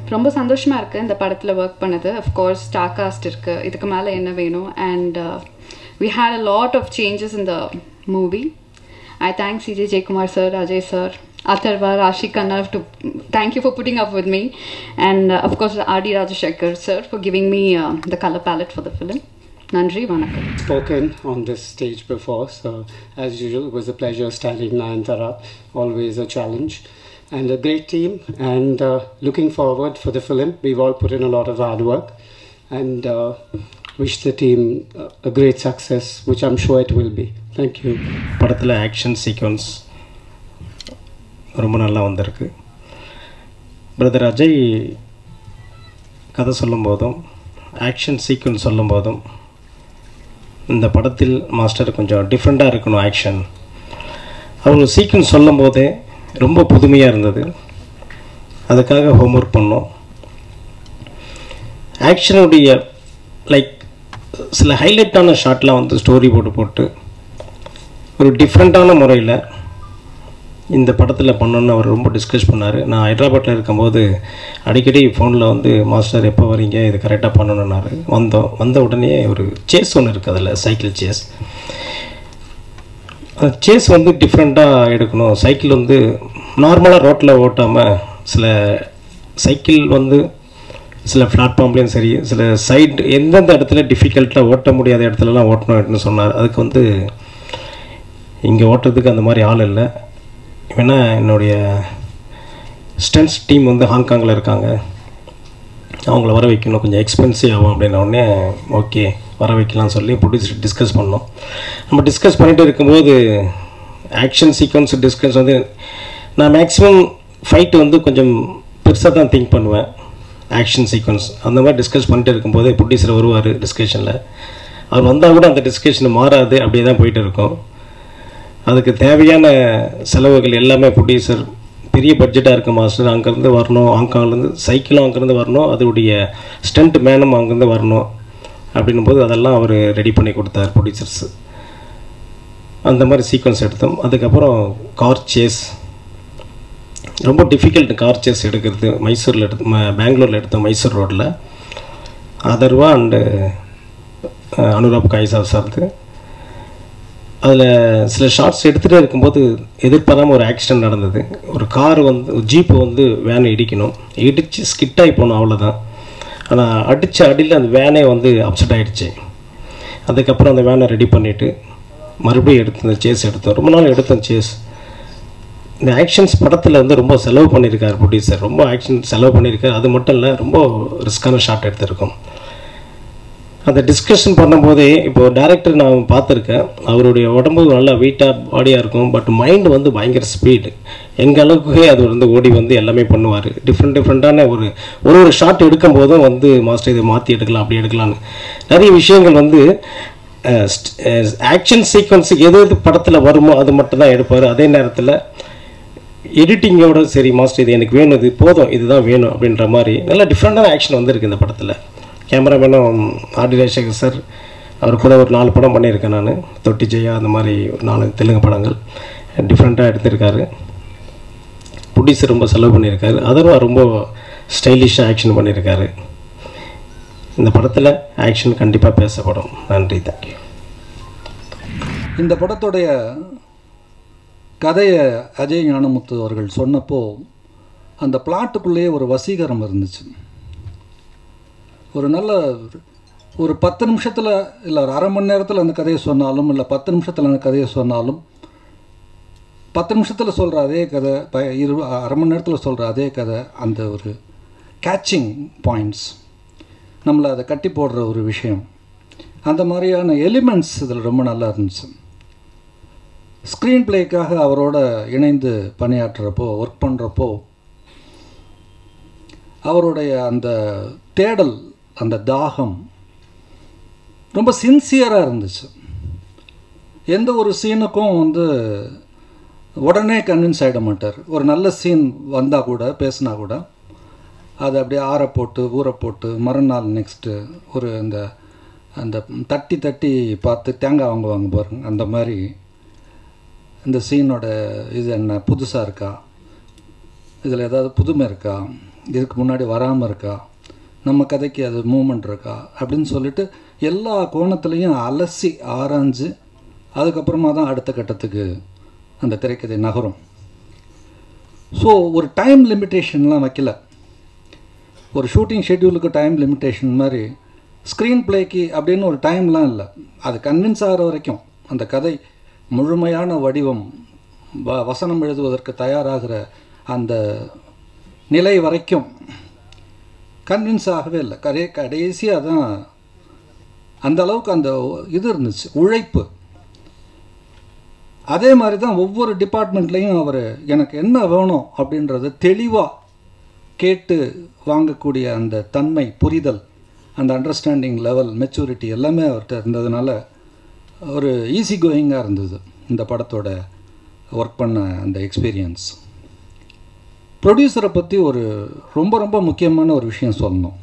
ரொம்ப சந்தோஷமாக இருக்குது இந்த படத்தில் ஒர்க் பண்ணது அஃப்கோர்ஸ் ஸ்டார் காஸ்ட் இருக்குது இதுக்கு மேலே என்ன வேணும் and we had a lot of changes in the movie I thank CJ Jayakumar sir Ajay sir Atharva, Rashi Kannar to thank you for putting up with me, and uh, of course R.D. Rajashekar sir for giving me uh, the color palette for the film. Nandri Vanakkam. spoken on this stage before, so as usual, it was a pleasure standing Nayantara, always a challenge. And a great team, and uh, looking forward for the film. We've all put in a lot of hard work, and uh, wish the team uh, a great success, which I'm sure it will be. Thank you. படத்தில் action sequence ரொம்ப நல்லா வந்திருக்கு brother Ajay கதை சொல்லும் போதும் action sequence சொல்லும் போதும் இந்த படத்தில் மாஸ்டர் கொஞ்சம் டிஃப்ரெண்ட்டாக இருக்கணும் ஆக்ஷன் அவங்க சீக்வன்ஸ் சொல்லும் போதே ரொம்ப புதுமையாக இருந்தது அதுக்காக ஹோம்ஒர்க் பண்ணோம் ஆக்ஷனுடைய லைக் சில ஹைலைட்டான ஷாட்லாம் வந்து ஸ்டோரி போட்டு போட்டு ஒரு டிஃப்ரெண்ட்டான முறையில் இந்த படத்தில் பண்ணணுன்னு அவர் ரொம்ப டிஸ்கஸ் பண்ணார் நான் ஹைதராபாத்தில் இருக்கும்போது அடிக்கடி ஃபோனில் வந்து மாஸ்டர் எப்போ வரீங்க இது கரெக்டாக பண்ணணுன்னாரு வந்தோம் வந்த உடனே ஒரு சேஸ் ஒன்று இருக்குது அதில் சைக்கிள் சேஸ் அந்த சேஸ் வந்து டிஃப்ரெண்ட்டாக எடுக்கணும் சைக்கிள் வந்து நார்மலாக ரோட்டில் ஓட்டாமல் சில சைக்கிள் வந்து சில பிளாட்ஃபார்ம்லேயும் சரி சில சைடு எந்தெந்த இடத்துல டிஃபிகல்ட்டாக ஓட்ட முடியாத இடத்துலலாம் ஓட்டணும்னு சொன்னார் அதுக்கு வந்து இங்கே ஓட்டுறதுக்கு அந்த மாதிரி ஆள் இல்லை வேணா என்னுடைய ஸ்டென்ஸ் டீம் வந்து ஹாங்காங்கில் இருக்காங்க அவங்கள வர வைக்கணும் கொஞ்சம் எக்ஸ்பென்சிவ் ஆகும் அப்படின்ன உடனே ஓகே வர வைக்கலாம்னு சொல்லி ப்ரொடியூசர் டிஸ்கஸ் பண்ணோம் நம்ம டிஸ்கஸ் பண்ணிட்டு இருக்கும்போது ஆக்ஷன் சீக்வன்ஸ் டிஸ்கஸ் வந்து நான் மேக்ஸிமம் ஃபைட்டு வந்து கொஞ்சம் பெருசாக தான் திங்க் பண்ணுவேன் ஆக்ஷன் சீக்வன்ஸ் அந்த மாதிரி டிஸ்கஸ் பண்ணிட்டு இருக்கும்போது ப்ரொடியூசர் வருவார் டிஸ்கஷனில் அவர் வந்தால் கூட அந்த டிஸ்கஷன் மாறாது அப்படியே தான் போயிட்டு இருக்கும் அதுக்கு தேவையான செலவுகள் எல்லாமே ப்ரொடியூசர் பெரிய பட்ஜெட்டாக இருக்க மாஸ்டர் அங்கேருந்து வரணும் ஹாங்காங்லேருந்து சைக்கிளும் அங்கேருந்து வரணும் அதோடைய ஸ்டண்ட் மேனும் அங்கேருந்து வரணும் அப்படின்னும் போது அதெல்லாம் அவர் ரெடி பண்ணி கொடுத்தார் ப்ரொடியூசர்ஸ் அந்த மாதிரி சீக்வன்ஸ் எடுத்தோம் அதுக்கப்புறம் கார் சேஸ் ரொம்ப டிஃபிகல்ட் கார் சேஸ் எடுக்கிறது மைசூரில் எடுத்து ம- பெங்களூரில் எடுத்தோம் மைசூர் ரோட்டில் அதர்வா அண்டு அனுராப் காய்சா சார்து அதில் சில ஷார்ட்ஸ் எடுத்துகிட்டே இருக்கும்போது எதிர்பாராமல் ஒரு ஆக்சிடென்ட் நடந்தது ஒரு கார் வந்து ஜீப்பு வந்து வேனை இடிக்கணும் இடித்து ஸ்கிட் ஆகி போனோம் அவ்வளோதான் ஆனால் அடித்த அடியில் அந்த வேனே வந்து அப்செட் ஆகிடுச்சு அதுக்கப்புறம் அந்த வேனை ரெடி பண்ணிவிட்டு மறுபடியும் எடுத்து அந்த சேஸ் எடுத்தோம் ரொம்ப நாள் எடுத்தோம் சேஸ் இந்த ஆக்ஷன்ஸ் படத்தில் வந்து ரொம்ப செலவு பண்ணியிருக்கார் ப்ரொடியூசர் ரொம்ப ஆக்ஷன் செலவு பண்ணியிருக்கார் அது மட்டும் இல்லை ரொம்ப ரிஸ்க்கான ஷாட் எடுத்திருக்கோம் அந்த டிஸ்கஷன் பண்ணும்போதே இப்போ டேரக்டர் நான் பார்த்துருக்கேன் அவருடைய உடம்பு நல்லா வெயிட்டாக பாடியாக இருக்கும் பட் மைண்ட் வந்து பயங்கர ஸ்பீடு எங்கள் அளவுக்கு அது வந்து ஓடி வந்து எல்லாமே பண்ணுவார் டிஃப்ரெண்ட் டிஃப்ரெண்ட்டான ஒரு ஒரு ஒரு ஷாட் எடுக்கும் போதும் வந்து மாஸ்டர் இதை மாற்றி எடுக்கலாம் அப்படி எடுக்கலாம்னு நிறைய விஷயங்கள் வந்து ஆக்ஷன் சீக்வன்ஸுக்கு எது எது படத்தில் வருமோ அது மட்டும் தான் எடுப்பார் அதே நேரத்தில் எடிட்டிங்கோட சரி மாஸ்டர் இது எனக்கு வேணும் இது போதும் இதுதான் வேணும் அப்படின்ற மாதிரி நல்ல டிஃப்ரெண்டான ஆக்ஷன் வந்திருக்கு இந்த படத்தில் கேமராமேனும் ஆர்டி ராஜசேகர் சார் அவர் கூட ஒரு நாலு படம் பண்ணியிருக்கேன் நான் தொட்டி ஜெயா அந்த மாதிரி ஒரு நாலு தெலுங்கு படங்கள் டிஃப்ரெண்ட்டாக எடுத்திருக்காரு ப்ரொடியூசர் ரொம்ப செலவு பண்ணியிருக்காரு அதர்வா ரொம்ப ஸ்டைலிஷாக ஆக்ஷன் பண்ணியிருக்காரு இந்த படத்தில் ஆக்ஷன் கண்டிப்பாக பேசப்படும் நன்றி தேங்க்யூ இந்த படத்துடைய கதையை அஜய் ஞானமுத்து அவர்கள் சொன்னப்போ அந்த பிளாட்டுக்குள்ளேயே ஒரு வசீகரம் இருந்துச்சு ஒரு நல்ல ஒரு பத்து நிமிஷத்தில் இல்லை ஒரு அரை மணி நேரத்தில் அந்த கதையை சொன்னாலும் இல்லை பத்து நிமிஷத்தில் அந்த கதையை சொன்னாலும் பத்து நிமிஷத்தில் சொல்கிற அதே கதை ப இரு அரை மணி நேரத்தில் சொல்கிற அதே கதை அந்த ஒரு கேட்சிங் பாயிண்ட்ஸ் நம்மளை அதை கட்டி போடுற ஒரு விஷயம் அந்த மாதிரியான எலிமெண்ட்ஸ் இதில் ரொம்ப நல்லா இருந்துச்சு ஸ்க்ரீன் பிளேக்காக அவரோட இணைந்து பணியாற்றுறப்போ ஒர்க் பண்ணுறப்போ அவருடைய அந்த தேடல் அந்த தாகம் ரொம்ப சின்சியராக இருந்துச்சு எந்த ஒரு சீனுக்கும் வந்து உடனே கன்வின்ஸ் ஆகிட மாட்டார் ஒரு நல்ல சீன் வந்தால் கூட பேசினா கூட அதை அப்படியே ஆற போட்டு ஊற போட்டு மறுநாள் நெக்ஸ்ட்டு ஒரு அந்த அந்த தட்டி தட்டி பார்த்து தேங்காய் வாங்குவாங்க பாருங்க அந்த மாதிரி இந்த சீனோட இது என்ன புதுசாக இருக்கா இதில் ஏதாவது புதுமை இருக்கா இதுக்கு முன்னாடி வராமல் இருக்கா நம்ம கதைக்கு அது மூமெண்ட் இருக்கா அப்படின்னு சொல்லிட்டு எல்லா கோணத்துலேயும் அலசி ஆராய்ஞ்சு அதுக்கப்புறமா தான் அடுத்த கட்டத்துக்கு அந்த திரைக்கதை நகரும் ஸோ ஒரு டைம் லிமிட்டேஷன்லாம் வைக்கல ஒரு ஷூட்டிங் ஷெட்யூலுக்கு டைம் லிமிட்டேஷன் மாதிரி ஸ்க்ரீன் பிளேக்கு அப்படின்னு ஒரு டைம்லாம் இல்லை அது கன்வின்ஸ் ஆகிற வரைக்கும் அந்த கதை முழுமையான வடிவம் வ வசனம் எழுதுவதற்கு தயாராகிற அந்த நிலை வரைக்கும் கன்வின்ஸ் ஆகவே இல்லை கடை கடைசியாக தான் அந்த அளவுக்கு அந்த இது இருந்துச்சு உழைப்பு அதே மாதிரி தான் ஒவ்வொரு டிபார்ட்மெண்ட்லேயும் அவர் எனக்கு என்ன வேணும் அப்படின்றத தெளிவாக கேட்டு வாங்கக்கூடிய அந்த தன்மை புரிதல் அந்த அண்டர்ஸ்டாண்டிங் லெவல் மெச்சூரிட்டி எல்லாமே அவர்கிட்ட இருந்ததுனால ஒரு ஈஸி கோயிங்காக இருந்தது இந்த படத்தோட ஒர்க் பண்ண அந்த எக்ஸ்பீரியன்ஸ் ப்ரொடியூசரை பற்றி ஒரு ரொம்ப ரொம்ப முக்கியமான ஒரு விஷயம் சொல்லணும்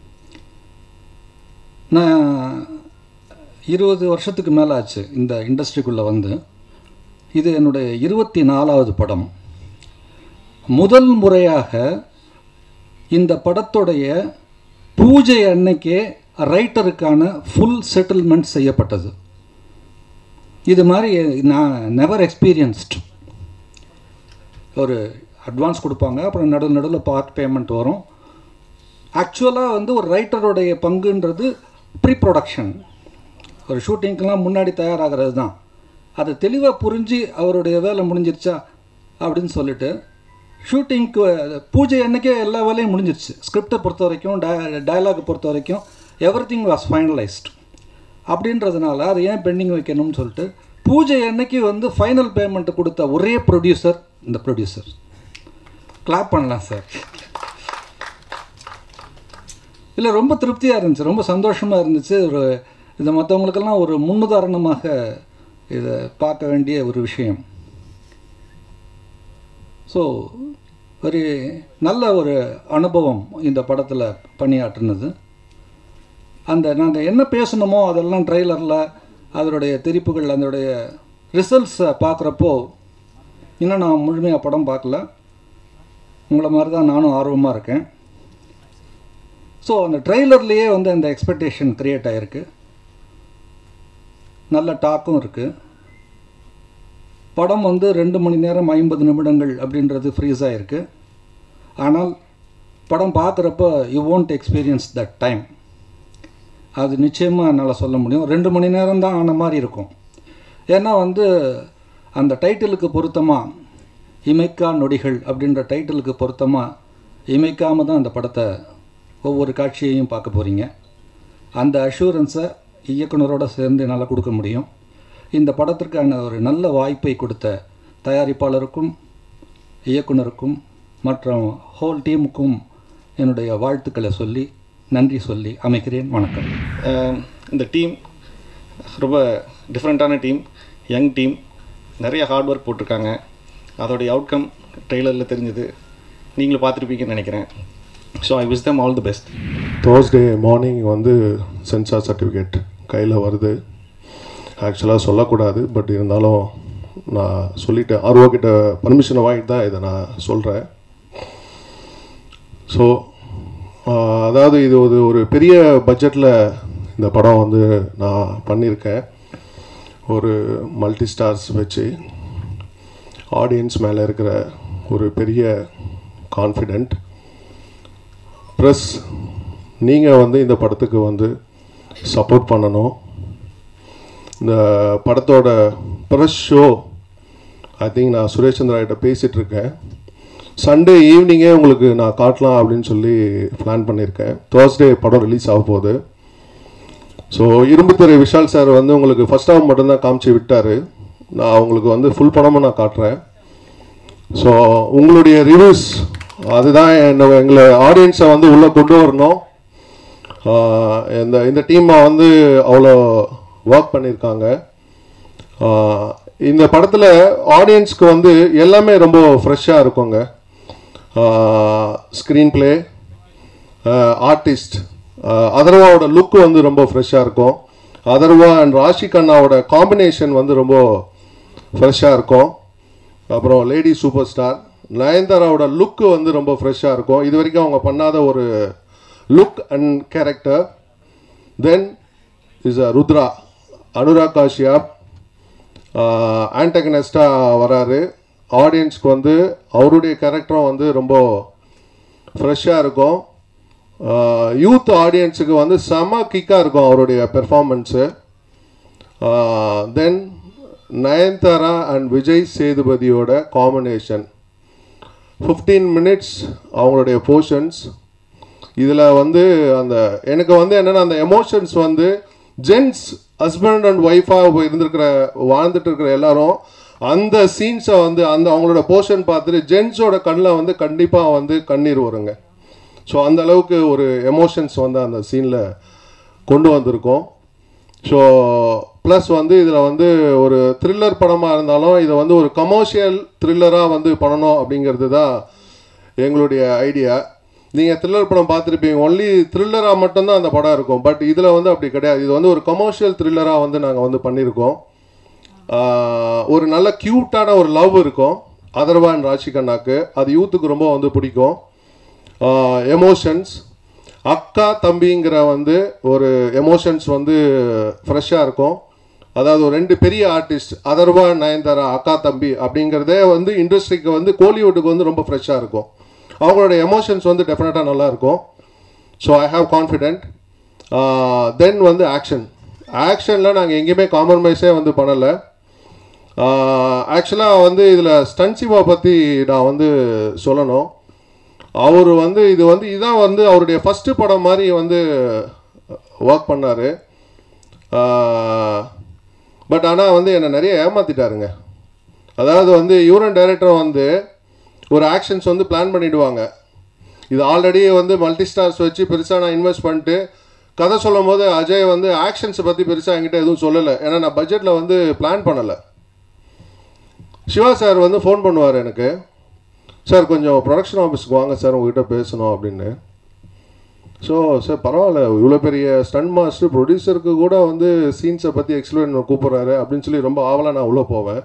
நான் இருபது வருஷத்துக்கு மேலே ஆச்சு இந்த இண்டஸ்ட்ரிக்குள்ளே வந்து இது என்னுடைய இருபத்தி நாலாவது படம் முதல் முறையாக இந்த படத்துடைய பூஜை அன்னைக்கே ரைட்டருக்கான ஃபுல் செட்டில்மெண்ட் செய்யப்பட்டது இது மாதிரி நான் நெவர் எக்ஸ்பீரியன்ஸ்ட் ஒரு அட்வான்ஸ் கொடுப்பாங்க அப்புறம் நடுவில் நடுவில் பார்ட் பேமெண்ட் வரும் ஆக்சுவலாக வந்து ஒரு ரைட்டருடைய பங்குன்றது ப்ரீ ப்ரொடக்ஷன் ஒரு ஷூட்டிங்க்கெலாம் முன்னாடி தயாராகிறது தான் அதை தெளிவாக புரிஞ்சு அவருடைய வேலை முடிஞ்சிருச்சா அப்படின்னு சொல்லிட்டு ஷூட்டிங்க்கு பூஜை அன்னைக்கே எல்லா வேலையும் முடிஞ்சிருச்சு ஸ்கிரிப்டை பொறுத்த வரைக்கும் டய டயலாகை பொறுத்த வரைக்கும் எவ்ரி திங் வாஸ் ஃபைனலைஸ்ட் அப்படின்றதுனால அதை ஏன் பெண்டிங் வைக்கணும்னு சொல்லிட்டு பூஜை அன்னைக்கு வந்து ஃபைனல் பேமெண்ட் கொடுத்த ஒரே ப்ரொடியூசர் இந்த ப்ரொடியூசர் கிளாப் பண்ணலாம் சார் இல்லை ரொம்ப திருப்தியாக இருந்துச்சு ரொம்ப சந்தோஷமாக இருந்துச்சு ஒரு இது மற்றவங்களுக்கெல்லாம் ஒரு முன்னுதாரணமாக இதை பார்க்க வேண்டிய ஒரு விஷயம் ஸோ ஒரு நல்ல ஒரு அனுபவம் இந்த படத்தில் பணியாற்றினது அந்த நாங்கள் என்ன பேசணுமோ அதெல்லாம் ட்ரெய்லரில் அதனுடைய தெரிப்புகள் அதனுடைய ரிசல்ட்ஸை பார்க்குறப்போ இன்னும் நான் முழுமையாக படம் பார்க்கல உங்களை மாதிரி தான் நானும் ஆர்வமாக இருக்கேன் ஸோ அந்த ட்ரெய்லர்லேயே வந்து அந்த எக்ஸ்பெக்டேஷன் க்ரியேட் ஆகிருக்கு நல்ல டாக்கும் இருக்குது படம் வந்து ரெண்டு மணி நேரம் ஐம்பது நிமிடங்கள் அப்படின்றது ஃப்ரீஸ் ஆகிருக்கு ஆனால் படம் பார்க்குறப்ப you won't experience that time அது நிச்சயமாக என்னால் சொல்ல முடியும் ரெண்டு மணி நேரம் தான் ஆன மாதிரி இருக்கும் ஏன்னா வந்து அந்த டைட்டிலுக்கு பொருத்தமாக இமைக்கா நொடிகள் அப்படின்ற டைட்டிலுக்கு பொருத்தமாக இமைக்காமல் தான் அந்த படத்தை ஒவ்வொரு காட்சியையும் பார்க்க போகிறீங்க அந்த அஷூரன்ஸை இயக்குனரோடு சேர்ந்து என்னால் கொடுக்க முடியும் இந்த படத்திற்கான ஒரு நல்ல வாய்ப்பை கொடுத்த தயாரிப்பாளருக்கும் இயக்குனருக்கும் மற்றும் ஹோல் டீமுக்கும் என்னுடைய வாழ்த்துக்களை சொல்லி நன்றி சொல்லி அமைக்கிறேன் வணக்கம் அஹ் இந்த டீம் ரொம்ப டிஃப்ரெண்ட்டான டீம் யங் டீம் நிறைய ஹார்ட் ஒர்க் போட்டிருக்காங்க அதோடைய அவுட்கம் ட்ரெய்லரில் தெரிஞ்சது நீங்களும் பார்த்துருப்பீங்கன்னு நினைக்கிறேன் so I wish them all the best Thursday morning வந்து சென்சார் சர்டிஃபிகேட் கையில் வருது ஆக்சுவலாக சொல்லக்கூடாது பட் இருந்தாலும் நான் சொல்லிட்டேன் ஆர்வா கிட்ட பர்மிஷனை வாங்கிட்டு தான் இதை நான் சொல்கிறேன் ஸோ அதாவது இது ஒரு ஒரு பெரிய பட்ஜெட்டில் இந்த படம் வந்து நான் பண்ணியிருக்கேன் ஒரு மல்டி ஸ்டார்ஸ் வச்சு ஆடியன்ஸ் மேலே இருக்கிற ஒரு பெரிய கான்ஃபிடென்ட் ப்ளஸ் நீங்கள் வந்து இந்த படத்துக்கு வந்து சப்போர்ட் பண்ணணும் இந்த படத்தோட ப்ரெஸ் ஷோ ஐ திங்க் நான் சுரேஷ் சந்திரா கிட்ட பேசிகிட்டு இருக்கேன் சண்டே ஈவினிங்கே உங்களுக்கு நான் காட்டலாம் அப்படின்னு சொல்லி பிளான் பண்ணியிருக்கேன் தேர்ஸ்டே படம் ரிலீஸ் ஆக போகுது ஸோ இரும்புத்துறை விஷால் சார் வந்து உங்களுக்கு ஃபஸ்ட் ஹாஃப் மட்டும்தான் காமிச்சு விட்டார் நான் உங்களுக்கு வந்து ஃபுல் படமும் நான் காட்டுறேன் ஸோ உங்களுடைய ரிவ்யூஸ் அதுதான் என்ன எங்களை ஆடியன்ஸை வந்து உள்ளே கொண்டு வரணும் ஆஹ் இந்த இந்த டீமை வந்து அவ்வளோ ஒர்க் பண்ணியிருக்காங்க ஆஹ் இந்த படத்தில் ஆடியன்ஸ்க்கு வந்து எல்லாமே ரொம்ப ஃப்ரெஷ்ஷாக இருக்குங்க ஸ்க்ரீன் ப்ளே ஆர்டிஸ்ட் அதர்வாவோட லுக் வந்து ரொம்ப ஃப்ரெஷ்ஷாக இருக்கும் அதர்வா அண்ட் ராஷி கண்ணாவோட காம்பினேஷன் வந்து ரொம்ப ஃப்ரெஷ்ஷாக இருக்கும் அப்புறம் லேடி சூப்பர் ஸ்டார் நயன்தாராவோட லுக்கு வந்து ரொம்ப ஃப்ரெஷ்ஷாக இருக்கும் இது வரைக்கும் அவங்க பண்ணாத ஒரு look and character then is a Rudra Anurag Kashyap ஆன்டகனிஸ்டாக வராரு ஆடியன்ஸ்க்கு வந்து அவருடைய கேரக்டரும் வந்து ரொம்ப ஃப்ரெஷ்ஷாக இருக்கும் யூத் ஆடியன்ஸுக்கு வந்து செம கிக்காக இருக்கும் அவருடைய performance then Nayanthara and Vijay சேதுபதியோட காம்பினேஷன் ஃபிஃப்டீன் மினிட்ஸ் அவங்களுடைய போர்ஷன்ஸ் இதில் வந்து அந்த எனக்கு வந்து என்னென்னா அந்த எமோஷன்ஸ் வந்து ஜென்ஸ் ஹஸ்பண்ட் அண்ட் ஒய்ஃபாக இருந்திருக்கிற வாழ்ந்துட்டு இருக்கிற எல்லாரும் அந்த சீன்ஸை வந்து அந்த அவங்களோட போர்ஷன் பார்த்துட்டு ஜென்ஸோட கண்ணில் வந்து கண்டிப்பாக வந்து கண்ணீர் வருங்க ஸோ அந்த அளவுக்கு ஒரு எமோஷன்ஸ் வந்து அந்த சீனில் கொண்டு வந்திருக்கோம் ஸோ ப்ளஸ் வந்து இதில் வந்து ஒரு த்ரில்லர் படமாக இருந்தாலும் இதை வந்து ஒரு கமர்ஷியல் த்ரில்லராக வந்து பண்ணணும் அப்படிங்கிறது தான் எங்களுடைய ஐடியா நீங்கள் த்ரில்லர் படம் பார்த்துருப்பீங்க ஒன்லி த்ரில்லராக மட்டும்தான் அந்த படம் இருக்கும் பட் இதில் வந்து அப்படி கிடையாது இது வந்து ஒரு கமர்ஷியல் த்ரில்லராக வந்து நாங்கள் வந்து பண்ணியிருக்கோம் ஆஹ் ஒரு நல்ல க்யூட்டான ஒரு லவ் இருக்கும் அதர்வான் ராஷிகண்ணாக்கு அது யூத்துக்கு ரொம்ப வந்து பிடிக்கும் எமோஷன்ஸ் அக்கா தம்பிங்கிற வந்து ஒரு எமோஷன்ஸ் வந்து ஃப்ரெஷ்ஷாக இருக்கும் அதாவது ஒரு ரெண்டு பெரிய ஆர்டிஸ்ட் அதர்வா நயன்தாரா அக்கா தம்பி அப்படிங்கிறதே வந்து இண்டஸ்ட்ரிக்கு வந்து கோலிவுட்டுக்கு வந்து ரொம்ப ஃப்ரெஷ்ஷாக இருக்கும் அவங்களோட எமோஷன்ஸ் வந்து டெஃபினட்டாக நல்லா இருக்கும் so I have confident then வந்து ஆக்ஷன் ஆக்ஷனில் நாங்கள் எங்கேயுமே காம்ப்ரமைஸே வந்து பண்ணலை ஆக்சுவலாக வந்து இதில் ஸ்டன்சிவா பற்றி நான் வந்து சொல்லணும் அவர் வந்து இது வந்து இதான் வந்து அவருடைய ஃபஸ்ட்டு படம் மாதிரி வந்து ஒர்க் பண்ணார் பட் ஆனால் வந்து என்னை நிறைய ஏமாற்றிட்டாருங்க அதாவது வந்து யூரன் டைரக்டர் வந்து ஒரு ஆக்ஷன்ஸ் வந்து பிளான் பண்ணிடுவாங்க இது ஆல்ரெடி வந்து மல்டி ஸ்டார்ஸ் வச்சு பெருசாக நான் இன்வெஸ்ட் பண்ணிட்டு கதை சொல்லும் போது அஜய் வந்து ஆக்ஷன்ஸை பற்றி பெருசாக என்கிட்ட எதுவும் சொல்லலை ஏன்னா நான் பட்ஜெட்டில் வந்து பிளான் பண்ணலை சிவா சார் வந்து ஃபோன் பண்ணுவார் எனக்கு சார் கொஞ்சம் ப்ரொடக்ஷன் ஆஃபீஸ்க்கு வாங்க சார் உங்ககிட்ட பேசணும் அப்படின்னு ஸோ சார் பரவாயில்ல இவ்வளோ பெரிய ஸ்டன் மாஸ்டர் ப்ரொடியூசருக்கு கூட வந்து சீன்ஸை பற்றி எக்ஸ்பிளைன் கூப்பிட்றாரு அப்படின்னு சொல்லி ரொம்ப ஆவலாக நான் உள்ளே போவேன்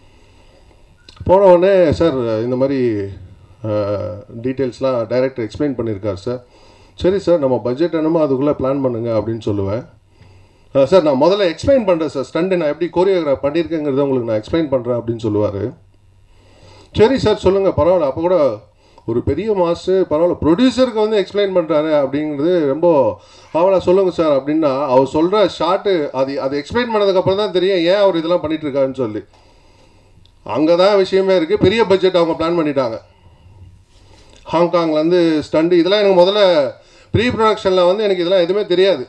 போன உடனே சார் இந்த மாதிரி டீட்டெயில்ஸ்லாம் டைரக்டர் எக்ஸ்பிளைன் பண்ணியிருக்கார் சார் சரி சார் நம்ம பட்ஜெட் என்னமோ அதுக்குள்ளே பிளான் பண்ணுங்க அப்படின்னு சொல்லுவேன் அஹ் சார் நான் முதல்ல எக்ஸ்பிளைன் பண்ணுறேன் சார் ஸ்டண்ட்டு நான் எப்படி கோரியோகிராஃப் பண்ணியிருக்கேங்கிறத உங்களுக்கு நான் எக்ஸ்பிளைன் பண்ணுறேன் அப்படின்னு சொல்லுவார் சரி சார் சொல்லுங்கள் பரவாயில்ல அப்போ கூட ஒரு பெரிய மாஸ்டர் பரவாயில்ல ப்ரொடியூசருக்கு வந்து எக்ஸ்பிளைன் பண்ணுறாரு அப்படிங்கிறது ரொம்ப அவளை சொல்லுங்கள் சார் அப்படின்னா அவர் சொல்கிற ஷார்ட்டு அது அது எக்ஸ்பிளைன் பண்ணதுக்கப்புறம் தான் தெரியும் ஏன் அவர் இதெல்லாம் பண்ணிட்டு இருக்காருன்னு சொல்லி அங்கே தான் விஷயமே இருக்குது பெரிய பட்ஜெட் அவங்க பிளான் பண்ணிட்டாங்க ஹாங்காங்லேருந்து ஸ்டண்டு இதெல்லாம் எனக்கு முதல்ல ப்ரீ ப்ரொடக்ஷனில் வந்து எனக்கு இதெல்லாம் எதுவுமே தெரியாது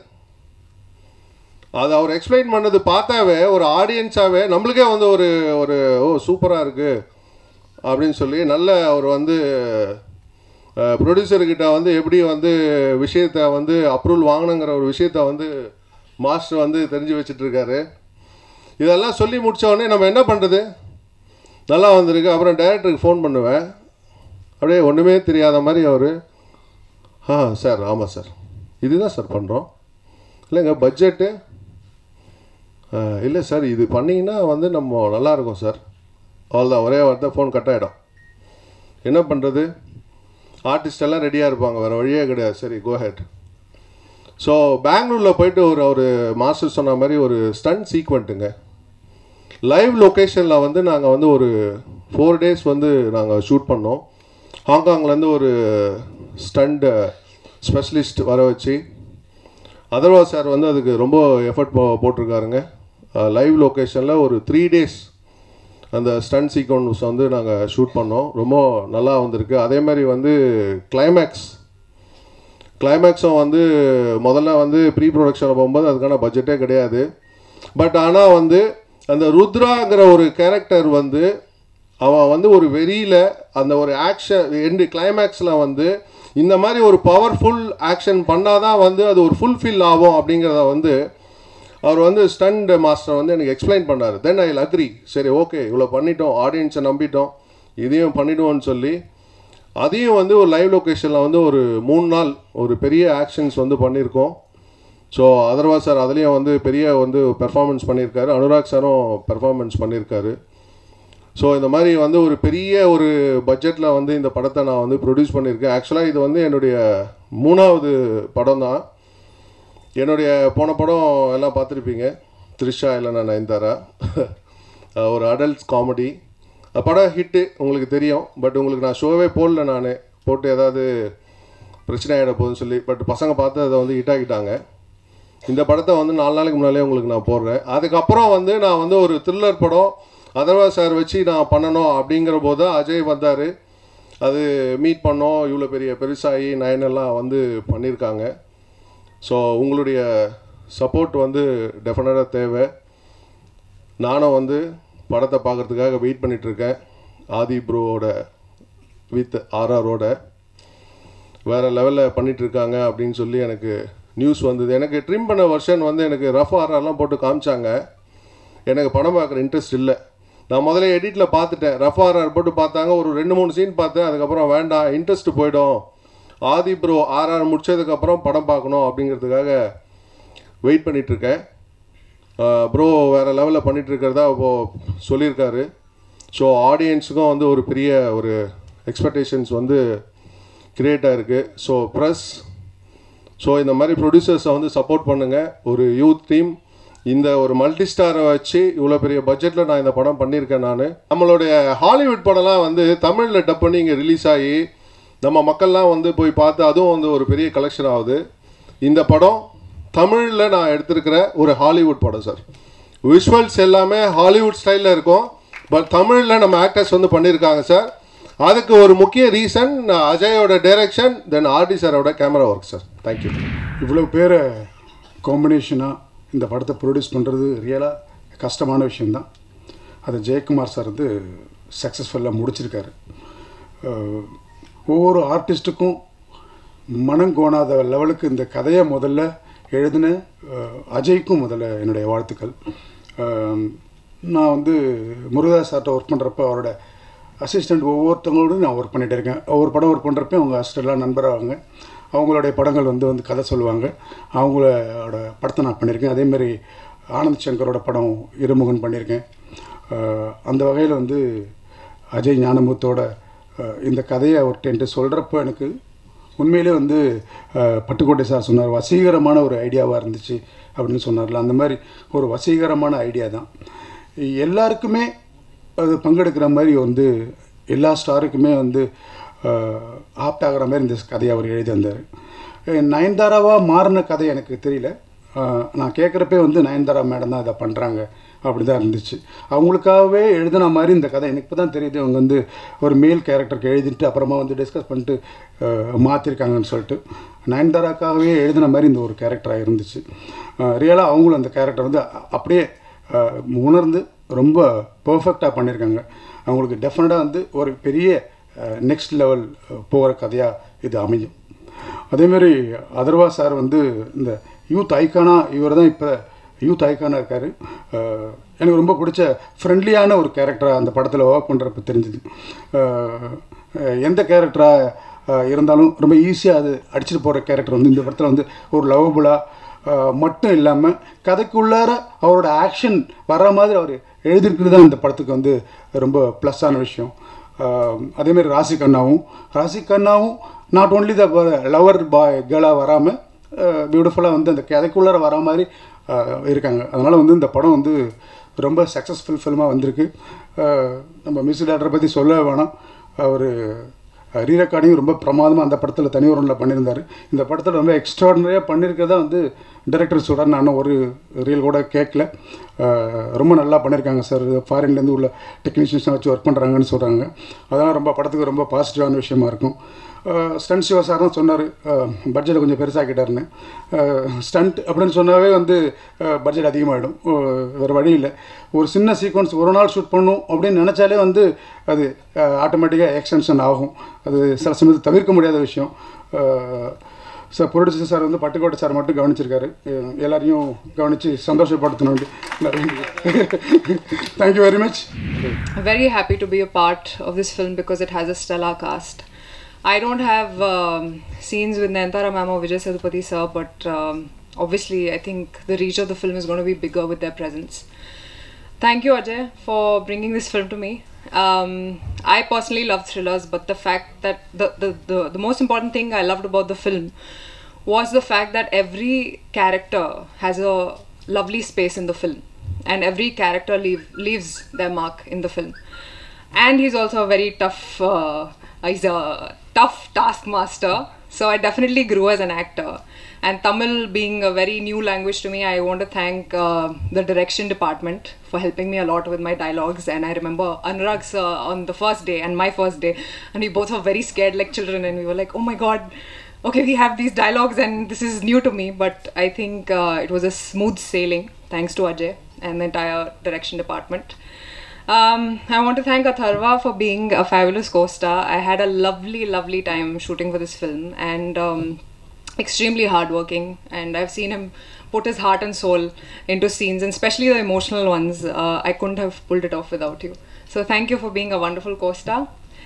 அது அவர் எக்ஸ்பிளைன் பண்ணது பார்த்தாவே ஒரு ஆடியன்ஸாகவே நம்மளுக்கே வந்து ஒரு ஒரு ஓ சூப்பராக இருக்குது அப்படின்னு சொல்லி நல்ல அவர் வந்து ப்ரொடியூசர்கிட்ட வந்து எப்படி வந்து விஷயத்தை வந்து அப்ரூவல் வாங்கணுங்கிற ஒரு விஷயத்த வந்து மாஸ்டர் வந்து தெரிஞ்சு வச்சிட்ருக்காரு இதெல்லாம் சொல்லி முடிச்ச உடனே நம்ம என்ன பண்ணுறது நல்லா வந்திருக்கு அப்புறம் டைரக்டருக்கு ஃபோன் பண்ணுவேன் அப்படியே ஒன்றுமே தெரியாத மாதிரி அவர் ஆ சார் ஆமாம் சார் இதுதான் சார் பண்ணுறோம் இல்லைங்க பட்ஜெட்டு இல்லை சார் இது பண்ணிங்கன்னா வந்து நம்ம நல்லா இருக்கும் சார் அவ்வளோதான் ஒரே வார்த்தை ஃபோன் கட் ஆகிடும் என்ன பண்ணுறது ஆர்டிஸ்ட் எல்லாம் ரெடியாக இருப்பாங்க வேறு வழியே கிடையாது சரி கோஹெட் ஸோ பெங்களூரில் போயிட்டு ஒரு ஒரு மாஸ்டர் சொன்ன மாதிரி ஒரு ஸ்டன் சீக்வெண்ட்டுங்க லைவ் லொக்கேஷனில் வந்து நாங்கள் வந்து ஒரு ஃபோர் டேஸ் வந்து நாங்கள் ஷூட் பண்ணோம் ஹாங்காங்லேருந்து ஒரு ஸ்டண்ட் ஸ்பெஷலிஸ்ட் வர வச்சு அதர்வா சார் வந்து அதுக்கு ரொம்ப எஃபர்ட் போ போட்டிருக்காருங்க லைவ் லொக்கேஷனில் ஒரு த்ரீ டேஸ் அந்த ஸ்டன் சீக்வன்ஸ் வந்து நாங்கள் ஷூட் பண்ணோம் ரொம்ப நல்லா வந்திருக்கு அதே மாதிரி வந்து கிளைமேக்ஸ் கிளைமேக்ஸும் வந்து முதல்ல வந்து ப்ரீ ப்ரொடக்ஷனில் போகும்போது அதுக்கான பட்ஜெட்டே கிடையாது பட் ஆனால் வந்து அந்த ருத்ராங்கிற ஒரு கேரக்டர் வந்து அவன் வந்து ஒரு வெறியில் அந்த ஒரு ஆக்ஷன் எண்டு கிளைமேக்ஸில் வந்து இந்த மாதிரி ஒரு பவர்ஃபுல் ஆக்ஷன் பண்ணாதான் வந்து அது ஒரு ஃபுல்ஃபில் ஆகும் அப்படிங்கிறத வந்து அவர் வந்து ஸ்டண்ட் மாஸ்டர் வந்து எனக்கு எக்ஸ்பிளைன் பண்ணார் தென் ஐ அக்ரி சரி ஓகே இவ்வளோ பண்ணிட்டோம் ஆடியன்ஸை நம்பிட்டோம் இதையும் பண்ணிடுவோம்னு சொல்லி அதையும் வந்து ஒரு லைவ் லொக்கேஷனில் வந்து ஒரு மூணு நாள் ஒரு பெரிய ஆக்ஷன்ஸ் வந்து பண்ணியிருக்கோம் ஸோ அதர்வா சார் அதுலேயும் வந்து பெரிய வந்து பெர்ஃபார்மன்ஸ் பண்ணியிருக்காரு அனுராக் சாரும் பெர்ஃபார்மன்ஸ் பண்ணியிருக்காரு ஸோ இந்த மாதிரி வந்து ஒரு பெரிய ஒரு பட்ஜெட்டில் வந்து இந்த படத்தை நான் வந்து ப்ரொடியூஸ் பண்ணியிருக்கேன் ஆக்சுவலாக இது வந்து என்னுடைய மூணாவது படம் தான் என்னுடைய போன படம் எல்லாம் பார்த்துருப்பீங்க த்ரிஷா இல்லைனா நயன்தாரா ஒரு அடல்ட்ஸ் காமெடி படம் ஹிட்டு உங்களுக்கு தெரியும் பட் உங்களுக்கு நான் ஷோவே போடல நான் போட்டு ஏதாவது பிரச்சனை ஆகிட போகுதுன்னு சொல்லி பட் பசங்க பார்த்து அதை வந்து ஹிட் ஆகிட்டாங்க இந்த படத்தை வந்து நாலு நாளைக்கு முன்னாலே உங்களுக்கு நான் போடுறேன் அதுக்கப்புறம் வந்து நான் வந்து ஒரு த்ரில்லர் படம் அதர்வா சார் வச்சு நான் பண்ணணும் அப்படிங்கிற போது தான் அஜய் வந்தார் அது மீட் பண்ணோம் இவ்வளோ பெரிய பெருசாகி நயனெல்லாம் வந்து பண்ணியிருக்காங்க ஸோ உங்களுடைய சப்போர்ட் வந்து டெஃபினட்டாக தேவை நானும் வந்து படத்தை பார்க்குறதுக்காக வெயிட் பண்ணிகிட்ருக்கேன் ஆதி ப்ரோவோட வித் ஆர்ஆரோட வேறு லெவலில் பண்ணிகிட்ருக்காங்க அப்படின்னு சொல்லி எனக்கு நியூஸ் வந்தது எனக்கு ட்ரிம் பண்ண வெர்ஷன் வந்து எனக்கு ரஃப் ஆர்ஆர்லாம் போட்டு காமிச்சாங்க எனக்கு படம் பார்க்குற இன்ட்ரெஸ்ட் இல்லை நான் முதல்ல எடிட்டில் பார்த்துட்டேன் ரஃப் ஆர்ஆர் போட்டு பார்த்தாங்க ஒரு ரெண்டு மூணு சீன் பார்த்தேன் அதுக்கப்புறம் வேண்டாம் இன்ட்ரெஸ்ட் போயிடும் ஆதி ப்ரோ ஆர்ஆர் முடிச்சதுக்கப்புறம் படம் பார்க்கணும் அப்படிங்கிறதுக்காக வெயிட் பண்ணிகிட்ருக்கேன் ப்ரோ வேறு லெவலில் பண்ணிகிட்டு இருக்கிறதா இப்போது சொல்லியிருக்காரு ஸோ ஆடியன்ஸுக்கும் வந்து ஒரு பெரிய ஒரு எக்ஸ்பெக்டேஷன்ஸ் வந்து க்ரியேட் ஆகிருக்கு ஸோ ப்ரெஸ் ஸோ இந்த மாதிரி ப்ரொடியூசர்ஸை வந்து சப்போர்ட் பண்ணுங்கள் ஒரு யூத் டீம் இந்த ஒரு மல்டி ஸ்டாரை வச்சு இவ்வளோ பெரிய பட்ஜெட்டில் நான் இந்த படம் பண்ணியிருக்கேன் நான் நம்மளுடைய ஹாலிவுட் படம்லாம் வந்து தமிழில் டப் பண்ணி இங்கே ரிலீஸ் ஆகி நம்ம மக்கள்லாம் வந்து போய் பார்த்து அதுவும் வந்து ஒரு பெரிய கலெக்ஷன் ஆகுது இந்த படம் தமிழில் நான் எடுத்திருக்கிற ஒரு ஹாலிவுட் படம் சார் விஷுவல்ஸ் எல்லாமே ஹாலிவுட் ஸ்டைலில் இருக்கும் பட் தமிழில் நம்ம ஆக்டர்ஸ் வந்து பண்ணியிருக்காங்க சார் அதுக்கு ஒரு முக்கிய ரீசன் அஜயோட டைரக்ஷன் தென் ஆர்டி சாரோட கேமரா ஒர்க் சார் தேங்க்யூ இவ்வளோ பேரை காம்பினேஷனாக இந்த படத்தை ப்ரொடியூஸ் பண்ணுறது ரியலாக கஷ்டமான விஷயந்தான் அதை ஜெயக்குமார் சார் வந்து சக்ஸஸ்ஃபுல்லாக முடிச்சிருக்காரு அஹ், ஒவ்வொரு ஆர்டிஸ்ட்டுக்கும் மனம் கோணாத லெவலுக்கு இந்த கதையை முதல்ல எழுதின அஹ், அஜய்க்கும் முதல்ல என்னுடைய வாழ்த்துக்கள் அஹ், நான் வந்து முருகதாஸ் சார்ட்ட ஒர்க் பண்ணுறப்ப அவரோட அசிஸ்டண்ட் ஒவ்வொருத்தவங்களோடும் நான் ஒர்க் பண்ணிகிட்டே இருக்கேன் ஒவ்வொரு படம் ஒர்க் பண்ணுறப்ப அவங்க அசிஸ்டண்ட்லாம் நண்பராவாங்க அவங்களுடைய படங்கள் வந்து வந்து கதை சொல்லுவாங்க அவங்களோட படத்தை நான் பண்ணியிருக்கேன் அதேமாரி ஆனந்த் சங்கரோட படம் இருமுகன் பண்ணியிருக்கேன் அஹ் அந்த வகையில் வந்து அஜய் ஞானமுத்தோட அஹ் இந்த கதையை அவர்கிட்ட என்கிட்ட சொல்கிறப்ப எனக்கு உண்மையிலே வந்து அஹ், பட்டுக்கோட்டை சார் சொன்னார் வசீகரமான ஒரு ஐடியாவாக இருந்துச்சு அப்படின்னு சொன்னார்ல அந்த மாதிரி ஒரு வசீகரமான ஐடியா தான் எல்லாருக்குமே அது பங்கெடுக்கிற மாதிரி வந்து எல்லா ஸ்டாருக்குமே வந்து ஆப்ட் ஆகிற மாதிரி இந்த கதையை அவர் எழுதி வந்தார் நயன்தாராவாக மாறின கதை எனக்கு தெரியல அஹ், நான் கேட்குறப்பே வந்து நயன்தாரா மேடம் தான் இதை பண்ணுறாங்க அப்படி தான் இருந்துச்சு அவங்களுக்காகவே எழுதின மாதிரி இந்த கதை எனக்கு இப்போ தான் தெரியுது அவங்க வந்து ஒரு மேல் கேரக்டருக்கு எழுதிட்டு அப்புறமா வந்து டிஸ்கஸ் பண்ணிட்டு மாற்றிருக்காங்கன்னு சொல்லிட்டு நயன்தாராக்காகவே எழுதின மாதிரி இந்த ஒரு கேரக்டராக இருந்துச்சு ரியலாக அவங்களும் அந்த கேரக்டர் வந்து அ- அப்படியே அஹ், உணர்ந்து ரொம்ப பர்ஃபெக்டாக பண்ணியிருக்காங்க அவங்களுக்கு டெஃபினட்டாக வந்து ஒரு பெரிய நெக்ஸ்ட் லெவல் போகிற கதையாக இது அமையும் அதேமாரி அதர்வா சார் வந்து இந்த யூத் ஐக்கானா இவர் தான் இப்போ யூத் ஐக்கானாக இருக்கார் எனக்கு ரொம்ப பிடிச்ச ஃப்ரெண்ட்லியான ஒரு கேரக்டராக அந்த படத்தில் ஒர்க் பண்ணுறப்ப தெரிஞ்சுது அஹ், அஹ், எந்த கேரக்டராக இருந்தாலும் ரொம்ப ஈஸியாக அது அடிச்சுட்டு போகிற கேரக்டர் வந்து இந்த படத்தில் வந்து ஒரு லவபுளாக மட்டும் இல்லாமல் கதைக்குள்ளார அவரோட ஆக்ஷன் வர்ற மாதிரி அவர் எழுதியிருக்கிறது தான் இந்த படத்துக்கு வந்து ரொம்ப ப்ளஸ்ஸான விஷயம் ஆஹ் அதேமாரி ராசி கண்ணாவும் ராசி கண்ணாவும் not only the lover boy கேர்ளாக வராமல் பியூட்டிஃபுல்லாக வந்து அந்த கதைக்குள்ளார வரா மாதிரி ஆஹ் இருக்காங்க அதனால் வந்து இந்த படம் வந்து ரொம்ப சக்ஸஸ்ஃபுல் ஃபில்மாக வந்திருக்கு ஆஹ் நம்ம மியூசிக் டேரக்டரை பற்றி சொல்ல வேணாம் அவர் ரீ ரெக்கார்டிங் ரொம்ப பிரமாதமாக அந்த படத்தில் தனி ஒருனில் பண்ணியிருந்தார் இந்த படத்தில் ரொம்ப எக்ஸ்ட்ராடனரியாக பண்ணியிருக்கிறதா வந்து டைரக்டர் சொல்கிறார் நானும் ஒரு ரீல் கூட கேட்கல அஹ் ரொம்ப நல்லா பண்ணியிருக்காங்க சார் ஃபாரின்லேருந்து உள்ள டெக்னீஷியன்ஸை வச்சு ஒர்க் பண்ணுறாங்கன்னு சொல்கிறாங்க அதெல்லாம் ரொம்ப படத்துக்கு ரொம்ப பாசிட்டிவான விஷயமா இருக்கும் ஸ்டண்ட் சிவா சார் தான் சொன்னார் பட்ஜெட்டை கொஞ்சம் பெருசாக்கிட்டாருன்னு ஸ்டண்ட் அப்படின்னு சொன்னாவே வந்து பட்ஜெட் அதிகமாகிடும் வேறு வழி இல்லை ஒரு சின்ன சீக்வன்ஸ் ஒரு நாள் ஷூட் பண்ணும் அப்படின்னு நினச்சாலே வந்து அது ஆட்டோமேட்டிக்காக எக்ஸ்டென்ஷன் ஆகும் அது சில சமயத்தில் தவிர்க்க முடியாத விஷயம் சார் ப்ரொடியூசர் சார் வந்து பட்டுக்கோட்டை சார் மட்டும் கவனிச்சிருக்காரு அஹ் எல்லாரையும் கவனித்து சந்தோஷப்படுத்தணும் thank you very much I'm very happy to be a part of this film because it has a stellar cast. I don't have um, scenes with Nayantara ma'am or Vijay Sadupati sir, but um, obviously I think the reach of the film is going to be bigger with their presence. Thank you Ajay for bringing this film to me Um, I personally love thrillers, but the fact that the, the, the, the most important thing I loved about the film was the fact that every character has a lovely space in the film, and every character leave, leaves their mark in the film. And he's also a very tough. Uh, he's a tough taskmaster. So I definitely grew as an actor. And Tamil being a very new language to me, I want to thank uh, the direction department for helping me a lot with my dialogues. And I remember Anurag sir on the first day and my first day, and we both were very scared like children, and we were like, oh my god, okay, we have these dialogues, and this is new to me. But I think uh, it was a smooth sailing thanks to Ajay and the entire direction department. Um, I want to thank Atharva for being a fabulous co-star. I had a lovely, lovely time shooting for this film, and um, extremely hardworking. And I've seen him put his heart and soul into scenes, and especially the emotional ones. Uh, I couldn't have pulled it off without you. So thank you for being a wonderful co-star.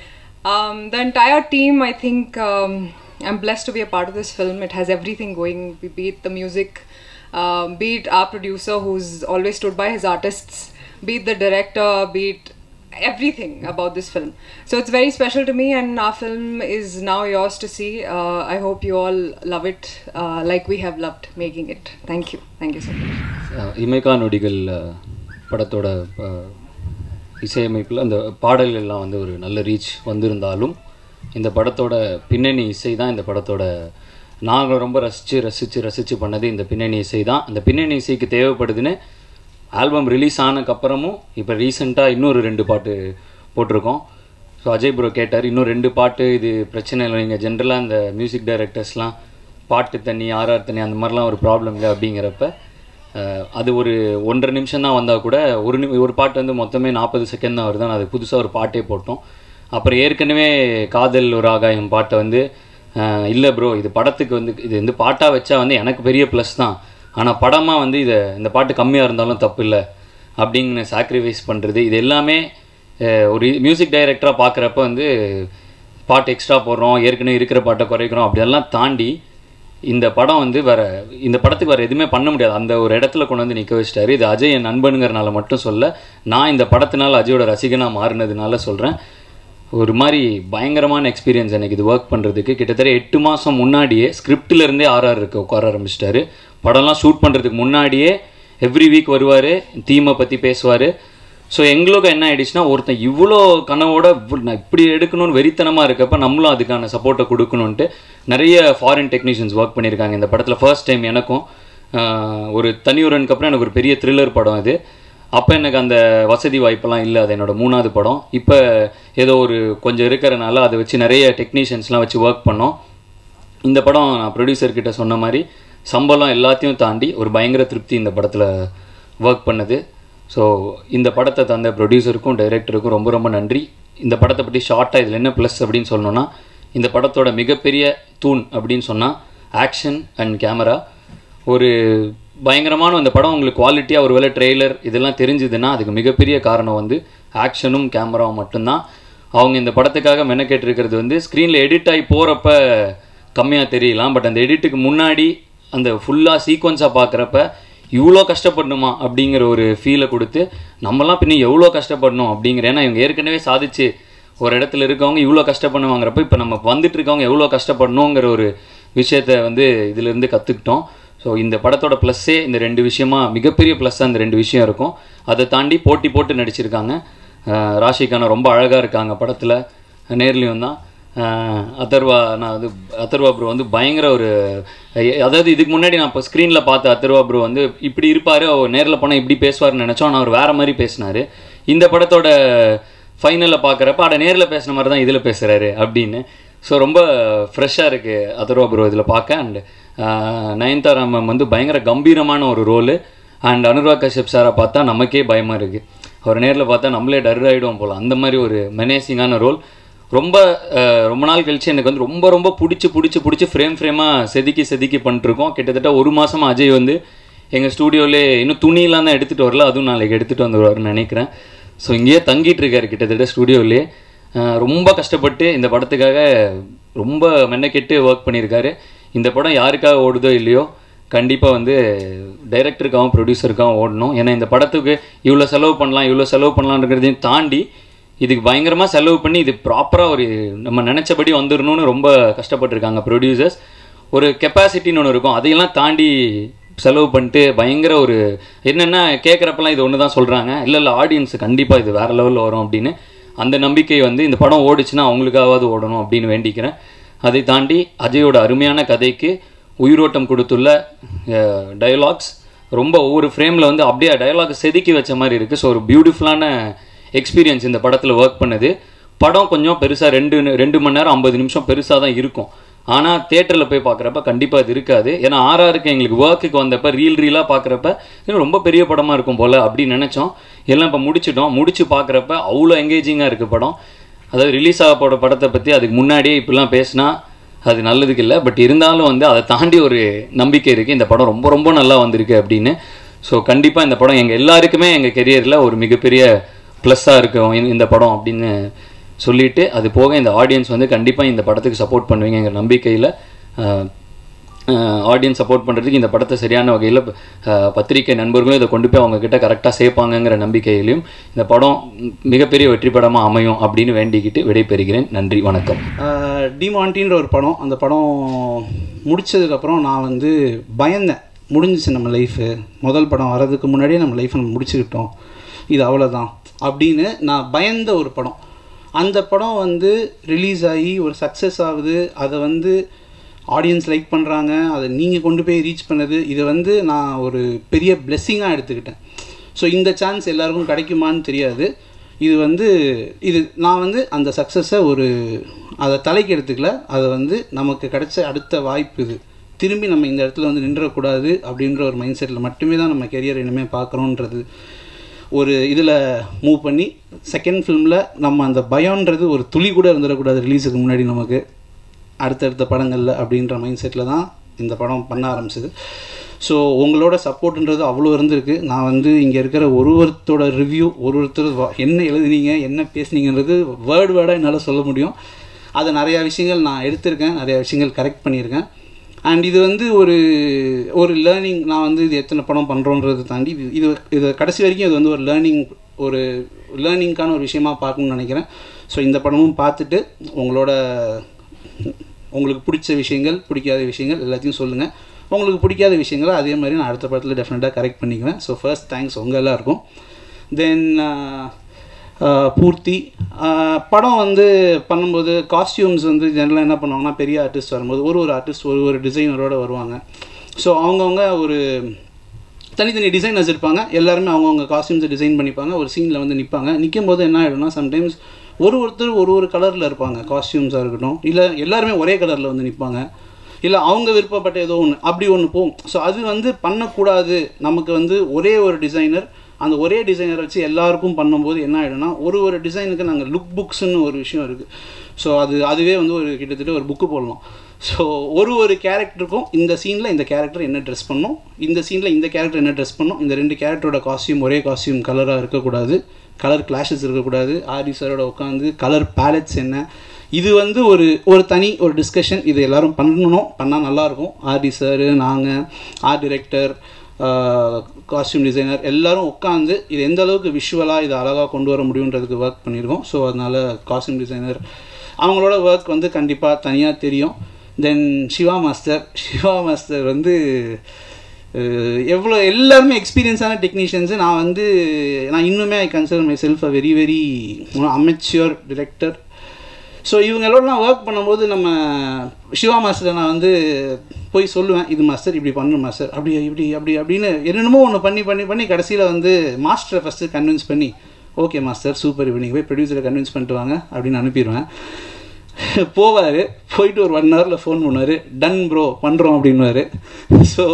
Um, the entire team, I think, um, I'm blessed to be a part of this film. It has everything going, be it the music, um, be it our producer who's always stood by his artists, be it the director, be it everything about this film. So it's very special to me, and our film is now yours to see. Uh, I hope you all love it uh, like we have loved making it. Thank you. Thank you so much. அஹ் இமைக்கா நொடிகள் அஹ், படத்தோட அஹ், இசையமைப்பில் அந்த பாடல்கள் எல்லாம் வந்து ஒரு நல்ல ரீச் வந்திருந்தாலும் இந்த படத்தோட பின்னணி இசை தான் இந்த படத்தோட நாங்கள் ரொம்ப ரசித்து ரசித்து ரசித்து பண்ணது இந்த பின்னணி இசை தான் அந்த பின்னணி இசைக்கு தேவைப்படுதுன்னு ஆல்பம் ரிலீஸ் ஆனதுக்கப்புறமும் இப்போ ரீசெண்டாக இன்னொரு ரெண்டு பாட்டு போட்டிருக்கோம் ஸோ அஜய் ப்ரோ கேட்டார் இன்னும் ரெண்டு பாட்டு இது பிரச்சனை இல்லை நீங்கள் ஜென்ரலாக இந்த மியூசிக் டைரக்டர்ஸ்லாம் பாட்டு தண்ணி ஆர்ஆர் தண்ணி அந்த மாதிரிலாம் ஒரு ப்ராப்ளம் இல்லை அப்படிங்கிறப்ப அஹ், அது ஒரு ஒன்றரை நிமிஷம் தான் வந்தால் கூட ஒரு நிமி ஒரு பாட்டு வந்து மொத்தமே நாற்பது செகண்ட் தான் வருது அது புதுசாக ஒரு பாட்டே போட்டோம் அப்புறம் ஏற்கனவே காதல் ஒரு ஆகாயம் பாட்டை வந்து இல்லை ப்ரோ இது படத்துக்கு வந்து இது வந்து பாட்டாக வச்சா வந்து எனக்கு பெரிய ப்ளஸ் தான் ஆனால் படமாக வந்து இதை இந்த பாட்டு கம்மியாக இருந்தாலும் தப்பு இல்லை அப்படிங்கிற சாக்ரிஃபைஸ் பண்ணுறது இது எல்லாமே அஹ், ஒரு மியூசிக் டைரக்டராக பார்க்குறப்ப வந்து பாட்டு எக்ஸ்ட்ரா போடுறோம் ஏற்கனவே இருக்கிற பாட்டை குறைக்கிறோம் அப்படியெல்லாம் தாண்டி இந்த படம் வந்து வேற இந்த படத்துக்கு வேற எதுவுமே பண்ண முடியாது அந்த ஒரு இடத்துல கொண்டு வந்து நிற்க வச்சிட்டாரு இது அஜய் என் நண்பனுங்கிறனால மட்டும் சொல்ல நான் இந்த படத்தினால அஜயோட ரசிகனாக மாறினதுனால சொல்கிறேன் ஒரு மாதிரி பயங்கரமான எக்ஸ்பீரியன்ஸ் எனக்கு இது ஒர்க் பண்ணுறதுக்கு கிட்டத்தட்ட எட்டு மாதம் முன்னாடியே ஸ்கிரிப்டில் இருந்தே ஆர்ஆர் இருக்க உட்கார ஆரம்பிச்சிட்டாரு படம்லாம் ஷூட் பண்ணுறதுக்கு முன்னாடியே எவ்ரி வீக் வருவார் தீமை பற்றி பேசுவார் ஸோ எங்களுக்கு என்ன ஆயிடுச்சுன்னா ஒருத்தன் இவ்வளோ கனவோட இவ்வளோ- நான் இப்படி எடுக்கணும்னு வெறித்தனமாக இருக்கப்ப நம்மளும் அதுக்கான சப்போர்ட்டை கொடுக்கணுன்ட்டு நிறைய ஃபாரின் டெக்னீஷியன்ஸ் ஒர்க் பண்ணியிருக்காங்க இந்த படத்தில் ஃபர்ஸ்ட் டைம் எனக்கும் ஆஹ், ஒரு தனியுரனுக்கு அப்புறம் எனக்கு ஒரு பெரிய த்ரில்லர் படம் இது அப்போ எனக்கு அந்த வசதி வாய்ப்பெல்லாம் இல்லை அது என்னோட மூணாவது படம் இப்போ ஏதோ ஒரு கொஞ்சம் இருக்கிறனால அதை வச்சு நிறைய டெக்னீஷியன்ஸ்லாம் வச்சு ஒர்க் பண்ணோம் இந்த படம் நான் ப்ரொடியூசர் கிட்ட சொன்ன மாதிரி சம்பளம் எல்லாத்தையும் தாண்டி ஒரு பயங்கர திருப்தி இந்த படத்தில் ஒர்க் பண்ணுது ஸோ இந்த படத்தை தந்த ப்ரொடியூசருக்கும் டைரக்டருக்கும் ரொம்ப ரொம்ப நன்றி இந்த படத்தை பற்றி ஷார்ட்டாக இதில் என்ன ப்ளஸ் அப்படின்னு சொல்லணும்னா இந்த படத்தோட மிகப்பெரிய தூண் அப்படின்னு சொன்னால் ஆக்ஷன் அண்ட் கேமரா ஒரு பயங்கரமான அந்த படம் உங்களுக்கு குவாலிட்டியாக ஒருவேளை ட்ரெய்லர் இதெல்லாம் தெரிஞ்சுதுன்னா அதுக்கு மிகப்பெரிய காரணம் வந்து ஆக்ஷனும் கேமராவும் மட்டும்தான் அவங்க இந்த படத்துக்காக மெனக்கெட்டு இருக்கிறது வந்து ஸ்க்ரீனில் எடிட் ஆகி போகிறப்ப கம்மியாக தெரியலாம் பட் அந்த எடிட்டுக்கு முன்னாடி அந்த ஃபுல்லாக சீக்வன்ஸாக பார்க்குறப்ப இவ்வளோ கஷ்டப்படணுமா அப்படிங்கிற ஒரு ஃபீலை கொடுத்து நம்மலாம் பின்ன எவ்வளோ கஷ்டப்படணும் அப்படிங்கிற ஏன்னா இவங்க ஏற்கனவே சாதிச்சு ஒரு இடத்துல இருக்கவங்க இவ்வளோ கஷ்டப்படுவாங்கிறப்ப இப்போ நம்ம வந்துட்டு இருக்கவங்க எவ்வளோ கஷ்டப்படணுங்கிற ஒரு விஷயத்த வந்து இதிலிருந்து கற்றுக்கிட்டோம் ஸோ இந்த படத்தோட ப்ளஸ்ஸே இந்த ரெண்டு விஷயமா மிகப்பெரிய ப்ளஸ்ஸாக இந்த ரெண்டு விஷயம் இருக்கும் அதை தாண்டி போட்டி போட்டு நடிச்சிருக்காங்க அஹ் ராஷிகானா ரொம்ப அழகாக இருக்காங்க படத்தில் நேர்லேயும் தான் அஹ் அதர்வா நான் வந்து அதர்வா ப்ரோ வந்து பயங்கர ஒரு எ- அதாவது இதுக்கு முன்னாடி நான் இப்போ ஸ்க்ரீனில் பார்த்த அதர்வா ப்ரோ வந்து இப்படி இருப்பார் அவர் நேரில் போனால் இப்படி பேசுவார்னு நினச்சோம் ஆனால் அவர் வேறு மாதிரி பேசினார் இந்த படத்தோட ஃபைனலில் பார்க்குறப்ப அட நேரில் பேசின மாதிரி தான் இதில் பேசுகிறாரு அப்படின்னு ஸோ ரொம்ப ஃப்ரெஷ்ஷாக இருக்குது அதர்வா ப்ரோ இதில் பார்க்க அண்ட் நயன்தாரா மேம் வந்து பயங்கர கம்பீரமான ஒரு ரோலு அண்ட் அனுராக் கஷ்யப் சாரை பார்த்தா நமக்கே பயமாக இருக்குது அவர் நேரில் பார்த்தா நம்மளே டர் ஆகிடுவோம் போல் அந்த மாதிரி ஒரு மெனேசிங்கான ரோல் ரொம்ப அஹ், ரொம்ப நாள் கழிச்சு எனக்கு வந்து ரொம்ப ரொம்ப பிடிச்சி பிடிச்சி பிடிச்சி ஃப்ரேம் ஃப்ரேமாக செதுக்கி செதுக்கி பண்ணிட்டுருக்கோம் கிட்டத்தட்ட ஒரு மாதமாக அஜய் வந்து எங்கள் ஸ்டூடியோலே இன்னும் துணியெல்லாம் தான் எடுத்துகிட்டு வரல அதுவும் நாளைக்கு எடுத்துகிட்டு வந்துருவாருன்னு நினைக்கிறேன் ஸோ இங்கேயே தங்கிட்டு இருக்காரு கிட்டத்தட்ட ஸ்டூடியோவிலே ரொம்ப கஷ்டப்பட்டு இந்த படத்துக்காக ரொம்ப மெனக்கெட்டு ஒர்க் பண்ணியிருக்காரு இந்த படம் யாருக்காக ஓடுதோ இல்லையோ கண்டிப்பாக வந்து டைரக்டருக்காகவும் ப்ரொடியூசருக்காகவும் ஓடணும் ஏன்னா இந்த படத்துக்கு இவ்வளோ செலவு பண்ணலாம் இவ்வளோ செலவு பண்ணலான்றதையும் தாண்டி இதுக்கு பயங்கரமாக செலவு பண்ணி இது ப்ராப்பராக ஒரு நம்ம நினச்சபடி வந்துடணும்னு ரொம்ப கஷ்டப்பட்டிருக்காங்க ப்ரொடியூசர்ஸ் ஒரு கெப்பாசிட்டின்னு ஒன்று இருக்கும் அதையெல்லாம் தாண்டி செலவு பண்ணிட்டு பயங்கர ஒரு என்னென்னா கேட்குறப்பெல்லாம் இது ஒன்று தான் சொல்கிறாங்க இல்லை இல்லை ஆடியன்ஸ் கண்டிப்பாக இது வேறு லெவலில் வரும் அப்படின்னு அந்த நம்பிக்கை வந்து இந்த படம் ஓடிச்சுன்னா அவங்களுக்காவது ஓடணும் அப்படின்னு வேண்டிக்கிறேன் அதை தாண்டி அஜயோட அருமையான கதைக்கு உயிரோட்டம் கொடுத்துள்ள டயலாக்ஸ் ரொம்ப ஒவ்வொரு ஃப்ரேமில் வந்து அப்படியே டயலாக் செதுக்கி வச்ச மாதிரி இருக்குது ஸோ ஒரு பியூட்டிஃபுல்லான எக்ஸ்பீரியன்ஸ் இந்த படத்தில் ஒர்க் பண்ணது படம் கொஞ்சம் பெருசாக ரெண்டு ரெண்டு மணி நேரம் ஐம்பது நிமிஷம் பெருசாக தான் இருக்கும் ஆனால் தேட்டரில் போய் பார்க்குறப்ப கண்டிப்பாக அது இருக்காது ஏன்னா ஆர்ஆருக்கு எங்களுக்கு ஒர்க்குக்கு வந்தப்போ ரீல் ரீலாக பார்க்குறப்ப இன்னும் ரொம்ப பெரிய படமாக இருக்கும் போல் அப்படின்னு நினச்சோம் எல்லாம் இப்போ முடிச்சிட்டோம் முடிச்சு பார்க்குறப்ப அவ்வளோ எங்கேஜிங்காக இருக்குது படம் அதாவது ரிலீஸ் ஆக போகிற படத்தை பற்றி அதுக்கு முன்னாடியே இப்படிலாம் பேசினா அது நல்லதுக்கு இல்லை பட் இருந்தாலும் வந்து அதை தாண்டி ஒரு நம்பிக்கை இருக்குது இந்த படம் ரொம்ப ரொம்ப நல்லா வந்திருக்கு அப்படின்னு ஸோ கண்டிப்பாக இந்த படம் எங்கள் எல்லாருக்குமே எங்கள் கெரியரில் ஒரு மிகப்பெரிய ப்ளஸ்ஸாக இருக்கும் இந்த- இந்த படம் அப்படின்னு சொல்லிட்டு அது போக இந்த ஆடியன்ஸ் வந்து கண்டிப்பாக இந்த படத்துக்கு சப்போர்ட் பண்ணுவீங்க நம்பிக்கையில் ஆடியன்ஸ் சப்போர்ட் பண்ணுறதுக்கு இந்த படத்தை சரியான வகையில் பத்திரிகை நண்பர்களும் இதை கொண்டு போய் அவங்க கிட்ட கரெக்டாக சேர்ப்பாங்கங்கிற நம்பிக்கையிலையும் இந்த படம் மிகப்பெரிய வெற்றி படமாக அமையும் அப்படின்னு வேண்டிக்கிட்டு விடைபெறுகிறேன் நன்றி வணக்கம் டிமாண்டின்ற ஒரு படம் அந்த படம் முடிச்சதுக்கப்புறம் நான் வந்து பயந்தேன் முடிஞ்சிச்சு நம்ம லைஃபு முதல் படம் வர்றதுக்கு முன்னாடியே நம்ம லைஃப்பை நம்ம முடிச்சுக்கிட்டோம் இது அவ்வளோதான் அப்படின்னு நான் பயந்த ஒரு படம் அந்த படம் வந்து ரிலீஸ் ஆகி ஒரு சக்ஸஸ் ஆகுது அதை வந்து ஆடியன்ஸ் லைக் பண்ணுறாங்க அதை நீங்கள் கொண்டு போய் ரீச் பண்ணது இதை வந்து நான் ஒரு பெரிய பிளெஸ்ஸிங்காக எடுத்துக்கிட்டேன் ஸோ இந்த சான்ஸ் எல்லாருக்கும் கிடைக்குமான்னு தெரியாது இது வந்து இது நான் வந்து அந்த சக்ஸஸை ஒரு அதை தலைக்கு எடுத்துக்கல அதை வந்து நமக்கு கிடைச்ச அடுத்த வாய்ப்பு இது திரும்பி நம்ம இந்த இடத்துல வந்து நின்றக்கூடாது அப்படின்ற ஒரு மைண்ட் செட்டில் மட்டுமே தான் நம்ம கெரியர் இனிமேல் பார்க்குறோன்றது ஒரு இதில் மூவ் பண்ணி செகண்ட் ஃபிலிமில் நம்ம அந்த பயம்ன்றது ஒரு துளி கூட இருந்துடக்கூடாது ரிலீஸுக்கு முன்னாடி நமக்கு அடுத்தடுத்த படங்களில் அப்படின்ற மைண்ட் செட்டில் தான் இந்த படம் பண்ண ஆரம்பிச்சது ஸோ உங்களோட சப்போர்ட்ன்றது அவ்வளோ இருந்திருக்கு நான் வந்து இங்கே இருக்கிற ஒரு ஒருத்தரோட ரிவ்யூ ஒரு ஒருத்தர் வ- என்ன எழுதுனீங்க என்ன பேசுனீங்கன்றது வேர்டு வேர்டாக என்னால் சொல்ல முடியும் அதை நிறையா விஷயங்கள் நான் எடுத்திருக்கேன் நிறையா விஷயங்கள் கரெக்ட் பண்ணியிருக்கேன் அண்ட் இது வந்து ஒரு ஒரு லேர்னிங் நான் வந்து இது எத்தனை படம் பண்ணுறோன்றதை தாண்டி இது இது இது கடைசி வரைக்கும் இது வந்து ஒரு லேர்னிங் ஒரு லேர்னிங்க்கான ஒரு விஷயமா பார்க்கணும்னு நினைக்கிறேன் ஸோ இந்த படமும் பார்த்துட்டு உங்களோட உங்களுக்கு பிடிச்ச விஷயங்கள் பிடிக்காத விஷயங்கள் எல்லாத்தையும் சொல்லுங்கள் உங்களுக்கு பிடிக்காத விஷயங்களை அதே மாதிரி நான் அடுத்த படத்தில் டெஃபினட்டாக கரெக்ட் பண்ணிக்குவேன் ஸோ ஃபர்ஸ்ட் தேங்க்ஸ் உங்கள் எல்லாருக்கும் தென் பூர்த்தி ஆஹ் படம் வந்து பண்ணும்போது காஸ்டியூம்ஸ் வந்து ஜென்ரலாக என்ன பண்ணுவாங்கன்னா பெரிய ஆர்டிஸ்ட் வரும்போது ஒரு ஒரு ஆர்டிஸ்ட் ஒரு ஒரு டிசைனரோட வருவாங்க ஸோ அவங்கவுங்க ஒரு தனித்தனி டிசைனர்ஸ் இருப்பாங்க எல்லாருமே அவங்கவுங்க காஸ்டியூம்ஸை டிசைன் பண்ணிப்பாங்க ஒரு சீனில் வந்து நிற்பாங்க நிற்கும் போது என்ன ஆகிடும்னா சம்டைம்ஸ் ஒரு ஒருத்தர் ஒரு ஒரு கலரில் இருப்பாங்க காஸ்டியூம்ஸாக இருக்கட்டும் இல்லை எல்லாருமே ஒரே கலரில் வந்து நிற்பாங்க இல்லை அவங்க விருப்பப்பட்ட ஏதோ ஒன்று அப்படி ஒன்று போகும் ஸோ அது வந்து பண்ணக்கூடாது நமக்கு வந்து ஒரே ஒரு டிசைனர் அந்த ஒரே டிசைனர் வச்சு எல்லாருக்கும் பண்ணும்போது என்ன ஆகிடும்னா ஒரு ஒரு டிசைனுக்கு நாங்கள் லுக் புக்ஸ்னு ஒரு விஷயம் இருக்குது ஸோ அது அதுவே வந்து ஒரு கிட்டத்தட்ட ஒரு புக்கு போடலாம் ஸோ ஒரு ஒரு கேரக்டருக்கும் இந்த சீனில் இந்த கேரக்டர் என்ன ட்ரெஸ் பண்ணும் இந்த சீனில் இந்த கேரக்டர் என்ன ட்ரெஸ் பண்ணும் இந்த ரெண்டு கேரக்டரோட காஸ்டியூம் ஒரே காஸ்டியூம் கலராக இருக்கக்கூடாது கலர் கிளாஷஸ் இருக்கக்கூடாது ஆரி சாரோட உட்காந்து கலர் பேலட்ஸ் என்ன இது வந்து ஒரு ஒரு தனி ஒரு டிஸ்கஷன் இது எல்லாரும் பண்ணணும் பண்ணால் நல்லாயிருக்கும் ஆர்டி சார் நாங்கள் ஆர்ட் டிரெக்டர் காஸ்டியூம் டிசைனர் எல்லாரும் உட்காந்து இது எந்த அளவுக்கு விஷுவலாக இதை அழகாக கொண்டு வர முடியுன்றதுக்கு ஒர்க் பண்ணியிருக்கோம் ஸோ அதனால் காஸ்டியூம் டிசைனர் அவங்களோட ஒர்க் வந்து கண்டிப்பாக தனியாக தெரியும் then Siva master Siva master வந்து அஹ், எவ்வளோ எல்லாருமே எக்ஸ்பீரியன்ஸான டெக்னீஷியன்ஸு நான் வந்து நான் இன்னுமே I consider myself a very very amateur director so இவங்களோட நான் ஒர்க் பண்ணும்போது நம்ம சிவா மாஸ்டர் நான் வந்து போய் சொல்லுவேன் இது மாஸ்டர் இப்படி பண்ணணும் மாஸ்டர் அப்படி இப்படி அப்படி அப்படின்னு என்னென்னமோ ஒன்று பண்ணி பண்ணி பண்ணி கடைசியில் வந்து மாஸ்டரை ஃபஸ்ட்டு கன்வின்ஸ் பண்ணி ஓகே மாஸ்டர் சூப்பர் இப்போ நீங்கள் போய் ப்ரொடியூசரை கன்வின்ஸ் பண்ணிட்டு வாங்க அப்படின்னு அனுப்பிடுவேன் போவார் போயிட்டு ஒரு ஒன் ஹவரில் ஃபோன் பண்ணுவார் டன் ப்ரோ பண்ணுறோம் அப்படின்னுவார் ஸோ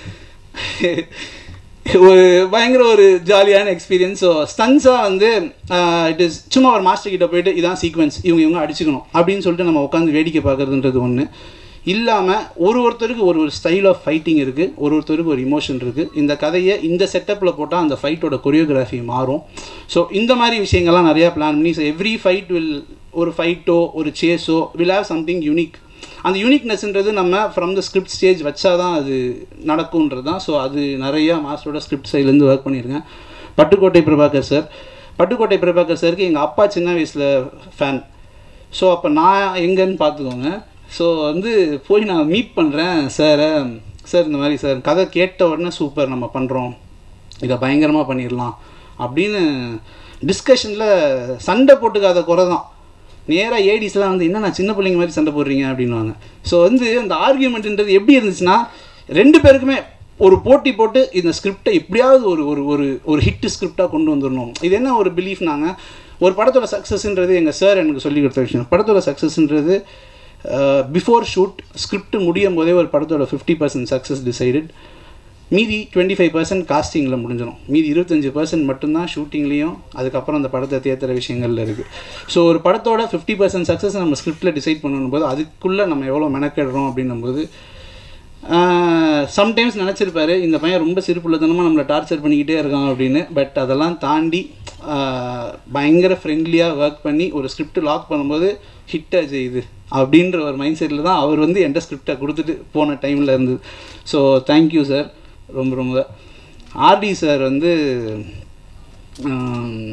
ஒரு பயங்கர ஒரு ஜாலியான எக்ஸ்பீரியன்ஸ் ஸோ ஸ்டன்ஸாக வந்து இட் இஸ் சும்மா ஒரு மாஸ்டர் கிட்ட போயிட்டு இதான் சீக்வன்ஸ் இவங்க இவங்க அடிச்சுக்கணும் அப்படின்னு சொல்லிட்டு நம்ம உட்காந்து வேடிக்கை பார்க்குறதுன்றது ஒன்று இல்லாமல் ஒரு ஒருத்தருக்கு ஒரு ஒரு ஸ்டைல் ஆஃப் ஃபைட்டிங் இருக்குது ஒரு ஒருத்தருக்கு ஒரு இமோஷன் இருக்குது இந்த கதையை இந்த செட்டப்பில் போட்டால் அந்த ஃபைட்டோட கொரியோகிராஃபி மாறும் ஸோ இந்த மாதிரி விஷயங்கள்லாம் நிறையா பிளான் பண்ணி ஸோ எவ்ரி ஃபைட் வில் ஒரு ஃபைட்டோ ஒரு சேஸோ வில் ஹேவ் சம்திங் யூனிக் அந்த யூனிக்னஸ்ன்றது நம்ம ஃப்ரம் த ஸ்கிரிப்ட் ஸ்டேஜ் வச்சா தான் அது நடக்கும்ன்றது தான் ஸோ அது நிறையா மாஸ்டரோட ஸ்கிரிப்ட் சைட்லேருந்து ஒர்க் பண்ணியிருக்கேன் பட்டுக்கோட்டை பிரபாகர் சார் பட்டுக்கோட்டை பிரபாகர் சாருக்கு எங்கள் அப்பா சின்ன வயசில் ஃபேன் ஸோ அப்போ நான் எங்கன்னு பார்த்துக்கோங்க ஸோ வந்து போய் நான் மீட் பண்ணுறேன் சாரை சார் இந்த மாதிரி சார் கதை கேட்ட உடனே சூப்பர் நம்ம பண்ணுறோம் இதை பயங்கரமாக பண்ணிடலாம் அப்படின்னு டிஸ்கஷனில் சண்டை போட்டுக்காத குறை தான் நேராக ஏடிஸ்லாம் வந்து என்ன நான் சின்ன பிள்ளைங்க மாதிரி சண்டை போடுறீங்க அப்படின்வாங்க ஸோ வந்து அந்த ஆர்கியூமெண்ட்ன்றது எப்படி இருந்துச்சுன்னா ரெண்டு பேருக்குமே ஒரு போட்டி போட்டு இந்த ஸ்கிரிப்டை எப்படியாவது ஒரு ஒரு ஒரு ஒரு ஹிட் ஸ்கிரிப்டாக கொண்டு வந்துடணும் இது என்ன ஒரு பிலீஃப் நாங்கள் ஒரு படத்தோட சக்ஸஸ்ன்றது எங்கள் சார் எனக்கு சொல்லி கொடுத்த விஷயம் படத்தோட சக்ஸஸ்ன்றது பிஃபோர் ஷூட் ஸ்கிரிப்ட் முடியும் போதே ஒரு படத்தோட ஃபிஃப்டி பர்சன்ட் சக்ஸஸ் டிசைடட் மீதி டுவெண்ட்டி ஃபைவ் பர்சன்ட் காஸ்டிங்கில் முடிஞ்சிடும் மீதி இருபத்தஞ்சி பர்சன்ட் மட்டும்தான் ஷூட்டிங்லேயும் அதுக்கப்புறம் அந்த படத்தை தேத்துற விஷயங்கள்ல இருக்குது ஸோ ஒரு படத்தோட ஃபிஃப்டி பர்சன்ட் சக்ஸஸ் நம்ம ஸ்கிரிப்டில் டிசைட் பண்ணணும் போது அதுக்குள்ளே நம்ம எவ்வளோ மெனக்கெடுறோம் அப்படின்னும் போது சம்டைம்ஸ் நினச்சிருப்பாரு இந்த பையன் ரொம்ப சிறுப்புள்ளத்தனமாக நம்மளை டார்ச்சர் பண்ணிக்கிட்டே இருக்கான் அப்படின்னு பட் அதெல்லாம் தாண்டி ஆஹ், பயங்கர ஃப்ரெண்ட்லியாக ஒர்க் பண்ணி ஒரு ஸ்கிரிப்ட் லாக் பண்ணும்போது ஹிட் ஆச்சு இது அப்படின்ற ஒரு மைண்ட் செட்டில் தான் அவர் வந்து என்கிட்ட ஸ்கிரிப்டை கொடுத்துட்டு போன டைமில் இருந்தது ஸோ தேங்க்யூ சார் ரொம்ப ரொம்ப ஆர்டி சார் வந்து ஆம்,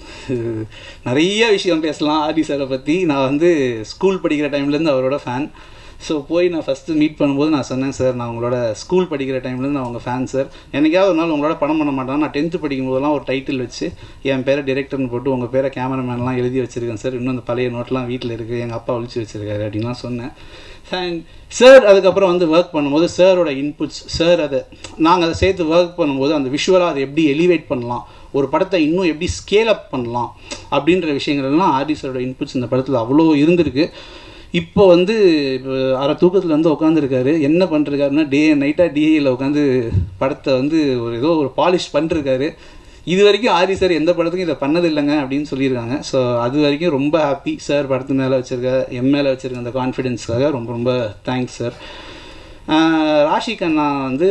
நிறைய விஷயம் பேசலாம் ஆர்டி சாரை பற்றி நான் வந்து ஸ்கூல் படிக்கிற டைம்லேருந்து அவரோட ஃபேன் ஸோ போய் நான் ஃபஸ்ட்டு மீட் பண்ணும்போது நான் சொன்னேன் சார் நான் உங்களோட ஸ்கூல் படிக்கிற டைம்லேருந்து நான் உங்கள் ஃபேன் சார் என்னைக்காவது ஒரு நாள் உங்களோட படம் பண்ண மாட்டேன் நான் டென்த்து படிக்கும் போதெல்லாம் ஒரு டைட்டில் வச்சு என் பேரை டிரெக்டர்னு போட்டு உங்கள் பேரை கேமராமேன்லாம் எழுதி வச்சிருக்கேன் சார் இன்னும் அந்த பழைய நோட்லாம் வீட்டில் இருக்குது எங்கள் அப்பா ஒழிச்சு வச்சிருக்காரு அப்படின்லாம் சொன்னேன் அண்ட் சார் அதுக்கப்புறம் வந்து ஒர்க் பண்ணும்போது சாரோட இன்புட்ஸ் சார் அதை நாங்கள் அதை சேர்த்து ஒர்க் பண்ணும்போது அந்த விஷுவலாக அதை எப்படி எலிவேட் பண்ணலாம் ஒரு படத்தை இன்னும் எப்படி ஸ்கேல் அப் பண்ணலாம் அப்படின்ற விஷயங்கள் எல்லாம் ஆர்டி சாரோட இன்புட்ஸ் இந்த படத்தில் அவ்வளோ இருந்திருக்கு இப்போ வந்து இப்போ அரை தூக்கத்தில் வந்து உட்காந்துருக்காரு என்ன பண்ணிருக்காருன்னா டே நைட்டாக டிஏயில் உட்காந்து படத்தை வந்து ஒரு ஏதோ ஒரு பாலிஷ் பண்ணிருக்காரு இது வரைக்கும் ஆரி சார் எந்த படத்துக்கும் இதை பண்ணது இல்லைங்க அப்படின்னு சொல்லியிருக்காங்க ஸோ அது வரைக்கும் ரொம்ப ஹாப்பி சார் படத்து மேலே வச்சிருக்க எம் மேலே வச்சிருக்க அந்த கான்ஃபிடென்ஸ்க்காக ரொம்ப ரொம்ப தேங்க்ஸ் சார் ராஷி கண்ணா வந்து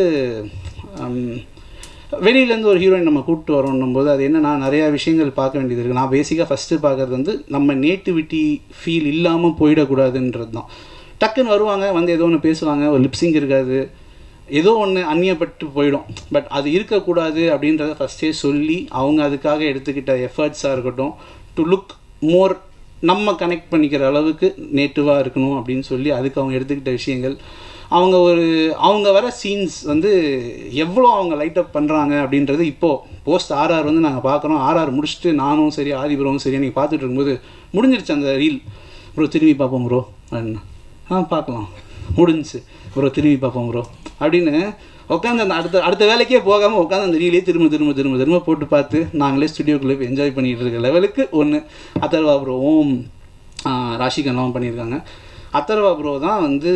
ஹம், வெளியிலேருந்து ஒரு ஹீரோயின் நம்ம கூப்பிட்டு வரோன்னும் போது அது என்னன்னா நிறையா விஷயங்கள் பார்க்க வேண்டியது இருக்குது நான் பேசிக்காக ஃபஸ்ட்டு பார்க்குறது வந்து நம்ம நேட்டிவிட்டி ஃபீல் இல்லாமல் போயிடக்கூடாதுன்றது தான் டக்குன்னு வருவாங்க வந்து ஏதோ ஒன்று பேசுவாங்க ஒரு லிப்ஸிங் இருக்காது ஏதோ ஒன்று அந்நியப்பட்டு போயிடும் பட் அது இருக்கக்கூடாது அப்படின்றத ஃபஸ்ட்டே சொல்லி அவங்க அதுக்காக எடுத்துக்கிட்ட எஃபர்ட்ஸாக இருக்கட்டும் டு லுக் மோர் நம்ம கனெக்ட் பண்ணிக்கிற அளவுக்கு நேட்டிவாக இருக்கணும் அப்படின்னு சொல்லி அதுக்கு அவங்க எடுத்துக்கிட்ட விஷயங்கள் அவங்க ஒரு அவங்க வர சீன்ஸ் வந்து எவ்வளோ அவங்க லைட் அப் பண்ணுறாங்க அப்படின்றது இப்போது போஸ்ட் ஆர்ஆர் வந்து நாங்கள் பார்க்குறோம் ஆர்ஆர் முடிச்சுட்டு நானும் சரி ஆதிபுரமும் சரி நீங்கள் பார்த்துட்டு இருக்கும்போது முடிஞ்சிருச்சு அந்த ரீல் ப்ரோ திரும்பி பார்ப்போம் ப்ரோ அப்படின்னு ஆ பார்க்கலாம் முடிஞ்சுச்சு ப்ரோ திரும்பி பார்ப்போம் ப்ரோ அப்படின்னு உட்காந்து அந்த அடுத்த அடுத்த வேலைக்கே போகாமல் உட்காந்து அந்த ரீலே திரும்ப திரும்ப திரும்ப திரும்ப போட்டு பார்த்து நாங்களே ஸ்டுடியோக்குள்ளே போய் என்ஜாய் பண்ணிகிட்டு இருக்க லெவலுக்கு ஒன்று அத்தர்வா ப்ரோ ஓம் ராஷிகன்லாம் பண்ணியிருக்காங்க அத்தர்வா ப்ரோ தான் வந்து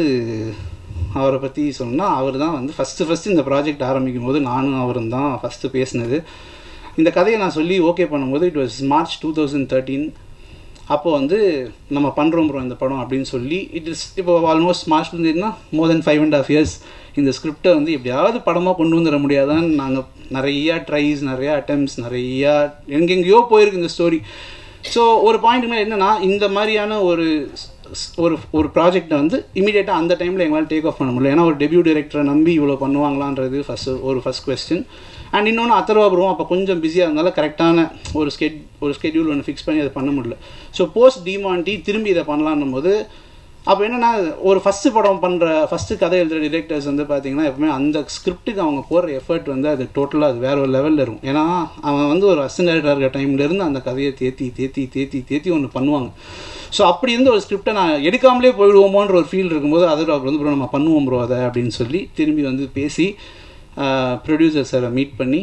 அவரை பற்றி சொன்னால் அவர் தான் வந்து ஃபஸ்ட்டு ஃபஸ்ட்டு இந்த ப்ராஜெக்ட் ஆரம்பிக்கும் போது நானும் அவரும் தான் ஃபஸ்ட்டு பேசினது இந்த கதையை நான் சொல்லி ஓகே பண்ணும்போது it was March two thousand thirteen அப்போ வந்து நம்ம பண்ணுறோம் ப்ரோ இந்த படம் அப்படின்னு சொல்லி இட் இஸ் இப்போ ஆல்மோஸ்ட் மார்ச் இருந்ததுன்னா more then five and half years இந்த ஸ்கிரிப்டை வந்து எப்படியாவது படமாக கொண்டு வந்துட முடியாதான்னு நாங்கள் நிறையா ட்ரைஸ் நிறையா அட்டம்ப்ட்ஸ் நிறையா எங்கெங்கேயோ போயிருக்கு இந்த ஸ்டோரி ஸோ ஒரு பாயிண்ட் மேலே என்னென்னா இந்த மாதிரியான ஒரு ஸ்- ஒரு ஒரு ப்ராஜெக்டை வந்து இமீடியட்டாக அந்த டைமில் எங்களால் டேக் ஆஃப் பண்ண முடியல ஏன்னா ஒரு டெபியூ டைரக்டரை நம்பி இவ்வளோ பண்ணுவாங்களான்றது ஃபஸ்ட்டு ஒரு ஃபஸ்ட் கொஸ்டின் அண்ட் இன்னொன்று அத்தர்வாபுரம் அப்போ கொஞ்சம் பிஸியாக இருந்தால கரெக்டான ஒரு ஸ்கெட் ஒரு ஸ்கெட்யூல் ஒன்று ஃபிக்ஸ் பண்ணி அதை பண்ண முடியல ஸோ போஸ்ட் டிமாண்டி திரும்பி இதை பண்ணலான்னும் போது அப்போ என்னென்னா ஒரு ஃபஸ்ட்டு படம் பண்ணுற ஃபஸ்ட்டு கதை எழுதுகிற டிரெக்டர்ஸ் வந்து பார்த்தீங்கன்னா எப்பவுமே அந்த ஸ்கிரிப்ட்டுக்கு அவங்க போடுற எஃபர்ட் வந்து அது டோட்டலாக அது வேற ஒரு லெவலில் இருக்கும் ஏன்னா அவன் வந்து ஒரு அசிஸ்டன்ட் டேரக்டர் இருக்கிற டைம்லேருந்து அந்த கதையை தேத்தி தேத்தி தேத்தி தேத்தி ஒன்று பண்ணுவாங்க ஸோ அப்படி இருந்த ஒரு ஸ்கிரிப்டை நான் எடுக்காமலே போயிடுவோமோன்ற ஒரு ஃபீல் இருக்கும்போது அது அவர் வந்து ப்ரோ நம்ம பண்ணுவோம் ப்ரோ அதை அப்படின்னு சொல்லி திரும்பி வந்து பேசி ப்ரொடியூசர் சாரை மீட் பண்ணி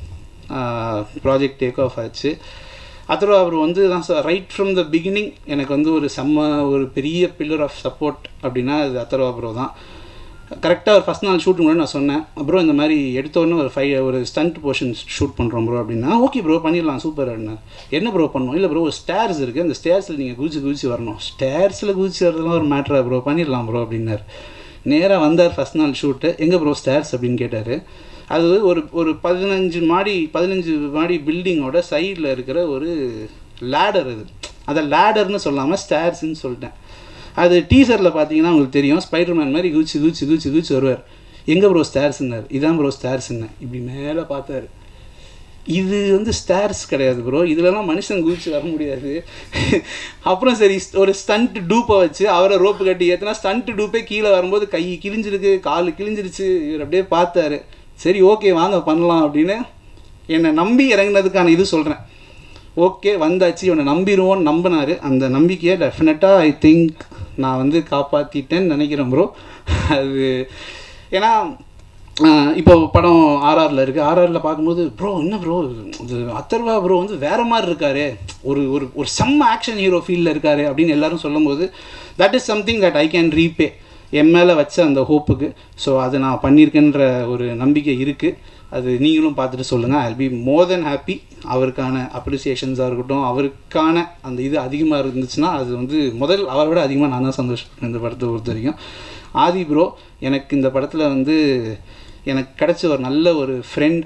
ப்ராஜெக்ட் டேக் ஆஃப் ஆச்சு அத்தர்வா அவர் வந்து தான் sir right from the beginning எனக்கு வந்து ஒரு செம்ம ஒரு பெரிய பில்லர் ஆஃப் சப்போர்ட் அப்படின்னா அது அத்தர்வா ப்ரோ தான் கரெக்டாக ஒரு ஃபஸ்ட் நாள் ஷூட்டிங் கூட நான் சொன்னேன் அப்புறம் இந்த மாதிரி எடுத்த உடனே ஒரு ஃபைவ் ஒரு ஸ்டண்ட் போர்ஷன் ஷூட் பண்ணுறோம் ப்ரோ அப்படின்னா ஓகே ப்ரோ பண்ணிடலாம் சூப்பர் என்ன என்ன ப்ரோ பண்ணணும் இல்லை ப்ரோ ஒரு ஸ்டேர்ஸ் இருக்குது அந்த ஸ்டேர்ஸில் நீங்கள் குதிச்சு குதிச்சு வரணும் ஸ்டேர்ஸில் குதிச்சு வரதுலாம் ஒரு மேட்ரா ப்ரோ பண்ணிடலாம் ப்ரோ அப்படின்னாரு நேராக வந்தார் ஃபஸ்ட் நாள் ஷூட்டு எங்கே ப்ரோ ஸ்டேர்ஸ் அப்படின்னு கேட்டார் அது ஒரு ஒரு பதினஞ்சு மாடி பதினஞ்சு மாடி பில்டிங்கோட சைடில் இருக்கிற ஒரு லேடர் அது அதை லேடர்னு சொல்லாமல் ஸ்டேர்ஸ்ன்னு சொல்லிட்டேன் அது டீசரில் பார்த்தீங்கன்னா உங்களுக்கு தெரியும் ஸ்பைடர்மேன் மாதிரி குதிச்சு குதிச்சு குதிச்சு குதிச்சு வருவார் எங்கே ப்ரோ ஸ்டேர்ஸ்ன்னார் இதான் ப்ரோ ஸ்டேர்ஸ்ன்னு இப்படி மேலே பார்த்தாரு இது வந்து ஸ்டார்ஸ் கிடையாது ப்ரோ இதுலலாம் மனுஷன் குதிச்சு வர முடியாது அப்புறம் சரி ஒரு ஸ்டண்ட் டூப்பை வச்சு அவரை ரோப்பு கட்டி ஏற்றினா ஸ்டண்ட் டூப்பே கீழே வரும்போது கை கிழிஞ்சிருக்கு கால் கிழிஞ்சிருச்சு இவர் அப்படியே பார்த்தாரு சரி ஓகே வாங்க பண்ணலாம் அப்படின்னு என்னை நம்பி இறங்குனதுக்கான இது சொல்கிறேன் ஓகே வந்தாச்சு இவனை நம்பிடுவோன்னு நம்பினாரு அந்த நம்பிக்கையை டெஃபினட்டாக ஐ திங்க் நான் வந்து காப்பாற்றிட்டேன்னு நினைக்கிறேன் ப்ரோ அது ஏன்னா ஆஹ் இப்போ படம் ஆர்ஆரில் இருக்குது ஆர்ஆரில் பார்க்கும்போது ப்ரோ என்ன ப்ரோ இது அத்தர்வா ப்ரோ வந்து வேறு மாதிரி இருக்காரு ஒரு ஒரு ஒரு செம்ம ஆக்ஷன் ஹீரோ ஃபீல்டில் இருக்காரு அப்படின்னு எல்லாரும் சொல்லும்போது that is something that I can repay என் மேலே வச்ச அந்த ஹோப்புக்கு ஸோ அது நான் பண்ணியிருக்கேன்ற ஒரு நம்பிக்கை இருக்குது அது நீங்களும் பார்த்துட்டு சொல்லுங்கள் I be more then happy அவருக்கான அப்ரிசியேஷன்ஸாக இருக்கட்டும் அவருக்கான அந்த இது அதிகமாக இருந்துச்சுன்னா அது வந்து முதல் அவரை விட அதிகமாக நான் தான் சந்தோஷப்பட்டேன் இந்த படத்தை பொறுத்த வரைக்கும் ஆதி ப்ரோ எனக்கு இந்த படத்தில் வந்து எனக்கு கிடைச்ச ஒரு நல்ல ஒரு ஃப்ரெண்ட்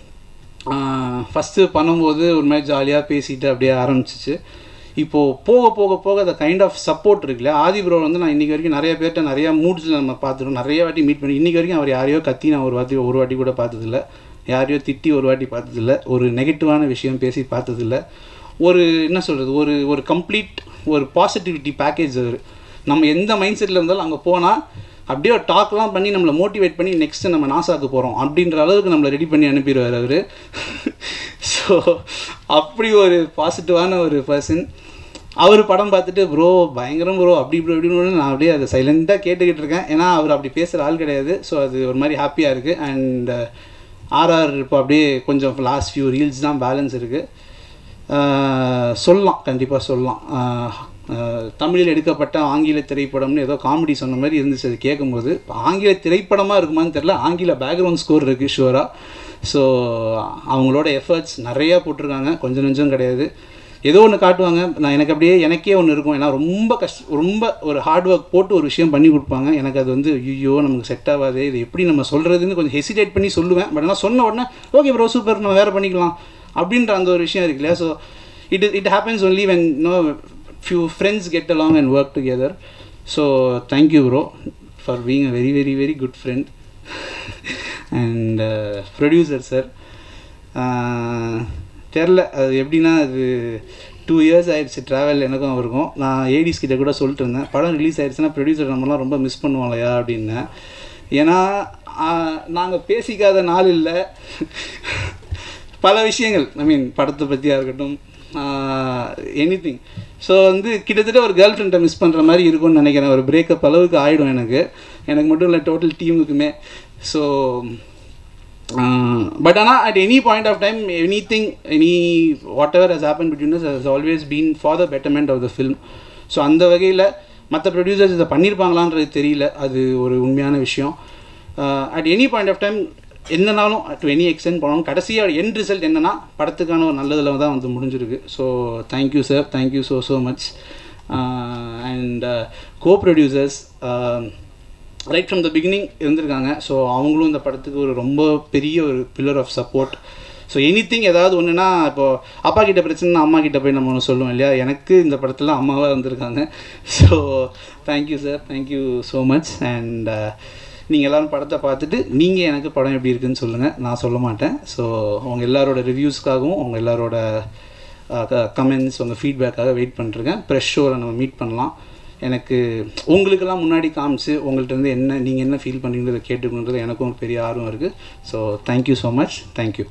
ஃபஸ்ட்டு பண்ணும்போது ஒரு மாதிரி ஜாலியாக பேசிட்டு அப்படியே ஆரம்பிச்சிச்சு இப்போது போக போக போக அந்த கைண்ட் ஆஃப் சப்போர்ட் இருக்குல்ல ஆதி ப்ரோ வந்து நான் இன்றைக்கி வரைக்கும் நிறைய பேர்கிட்ட நிறையா மூட்ஸில் நம்ம பார்த்துருக்கோம் நிறைய வாட்டி மீட் பண்ணி இன்றைக்கி வரைக்கும் அவர் யாரையோ கத்தி நான் ஒரு வாட்டி ஒரு வாட்டி கூட பார்த்ததில்ல யாரையோ திட்டி ஒரு வாட்டி பார்த்ததில்ல ஒரு நெகட்டிவான விஷயம் பேசி பார்த்ததில்ல ஒரு என்ன சொல்கிறது ஒரு ஒரு கம்ப்ளீட் ஒரு பாசிட்டிவிட்டி பேக்கேஜ் அவர் நம்ம எந்த மைண்ட் செட்டில் இருந்தாலும் அங்கே போனால் அப்படியே ஒரு டாக்லாம் பண்ணி நம்மளை மோட்டிவேட் பண்ணி நெக்ஸ்ட்டு நம்ம நாசாக்கு போகிறோம் அப்படின்ற அளவுக்கு நம்மளை ரெடி பண்ணி அனுப்பிடுவார் அவர் ஸோ அப்படி ஒரு பாசிட்டிவான ஒரு பர்சன் அவர் படம் பார்த்துட்டு ப்ரோ பயங்கரம் ப்ரோ அப்படி இப்படி இப்படின்னு நான் அப்படியே அதை சைலண்ட்டாக கேட்டுக்கிட்டு இருக்கேன் ஏன்னா அவர் அப்படி பேசுகிற ஆள் கிடையாது ஸோ அது ஒரு மாதிரி ஹாப்பியாக இருக்குது அண்ட் ஆர்ஆர் இப்போ அப்படியே கொஞ்சம் லாஸ்ட் ஃபியூ ரீல்ஸ் தான் பேலன்ஸ் இருக்குது சொல்லலாம் கண்டிப்பாக சொல்லலாம் ஆஹ் தமிழில் எடுக்கப்பட்ட ஆங்கில திரைப்படம்னு ஏதோ காமெடி சொன்ன மாதிரி இருந்துச்சு அது கேட்கும்போது இப்போ ஆங்கில திரைப்படமாக இருக்குமான்னு தெரில ஆங்கில பேக்ரவுண்ட் ஸ்கோர் இருக்குது ஷுவராக ஸோ அவங்களோட எஃபர்ட்ஸ் நிறையா போட்டிருக்காங்க கொஞ்சம் நெஞ்சம் கிடையாது ஏதோ ஒன்று காட்டுவாங்க நான் எனக்கு அப்படியே எனக்கே ஒன்று இருக்கும் ஏன்னா ரொம்ப கஷ்ட ரொம்ப ஒரு ஹார்ட் ஒர்க் போட்டு ஒரு விஷயம் பண்ணி கொடுப்பாங்க எனக்கு அது வந்து ஐயோ நமக்கு செட் ஆகாது இது எப்படி நம்ம சொல்கிறதுன்னு கொஞ்சம் ஹெசிடேட் பண்ணி சொல்லுவேன் பட் ஆனால் சொன்ன உடனே ஓகே ப்ரோ சூப்பர் நம்ம வேறு பண்ணிக்கலாம் அப்படின்ற அந்த ஒரு விஷயம் இருக்கு இல்லையா so it it happens only when no few friends get along and work together. So thank you, bro, for being a very, very, very good friend. and uh, producer, sir. தெரில அது எப்படின்னா அது டூ இயர்ஸ் ஆயிடுச்சு travel எனக்கும் அவருக்கும் நான் Aedes கிட்ட கூட சொல்லிட்டு இருந்தேன் படம் ரிலீஸ் ஆயிடுச்சுன்னா ப்ரொடியூசர் நம்மலாம் ரொம்ப மிஸ் பண்ணுவோம் இல்லையா அப்படின்னேன் ஏன்னா நாங்கள் பேசிக்காத நாள் இல்லை பல விஷயங்கள் ஐ மீன் படத்தை பற்றியாக இருக்கட்டும் எனி திங் ஸோ வந்து கிட்டத்தட்ட ஒரு கேர்ள் ஃப்ரெண்டை மிஸ் பண்ணுற மாதிரி இருக்கும்னு நினைக்கிறேன் ஒரு பிரேக்கப் அளவுக்கு ஆகிடும் எனக்கு எனக்கு மட்டும் இல்லை டோட்டல் டீமுக்குமே ஸோ பட் ஆனால் at any point of time any thing any whatever has happen between us has always been for the betterment of the film so அந்த வகையில் மற்ற ப்ரொடியூசர்ஸ் இதை பண்ணியிருப்பாங்களான்றது தெரியல அது ஒரு உண்மையான விஷயம் at any point of time என்னனாலும் டு எனி எக்ஸ்டென்ட் போனோம் கடைசியாக எண்ட் ரிசல்ட் என்னன்னா படத்துக்கான ஒரு நல்லதில் தான் வந்து முடிஞ்சிருக்கு so thank you sir thank you so so much and co producers right from the beginning இருந்திருக்காங்க ஸோ அவங்களும் இந்த படத்துக்கு ஒரு ரொம்ப பெரிய ஒரு pillar of support so anything ஏதாவது ஒன்றுனா இப்போது அப்பா கிட்ட பிரச்சனைனா அம்மா கிட்ட போய் நம்ம ஒன்று சொல்லுவோம் இல்லையா எனக்கு இந்த படத்தில் அம்மாவாக வந்திருக்காங்க so thank you sir thank you so much and நீங்கள் எல்லோரும் படத்தை பார்த்துட்டு நீங்கள் எனக்கு படம் எப்படி இருக்குன்னு சொல்லுங்கள் நான் சொல்ல மாட்டேன் ஸோ உங்கள் எல்லாரோட ரிவ்யூஸ்க்காகவும் உங்கள் எல்லாரோட கமெண்ட்ஸ் உங்கள் ஃபீட்பேக்காக வெயிட் பண்ணிருக்கேன் ப்ரெஷ் ஷோவில் நம்ம மீட் பண்ணலாம் எனக்கு உங்களுக்கெல்லாம் முன்னாடி காமிச்சு உங்கள்கிட்ட இருந்து என்ன நீங்கள் என்ன ஃபீல் பண்ணுறீங்கிறத கேட்டுக்கணுன்றது எனக்கும் பெரிய ஆர்வம் இருக்குது so thank you so much thank you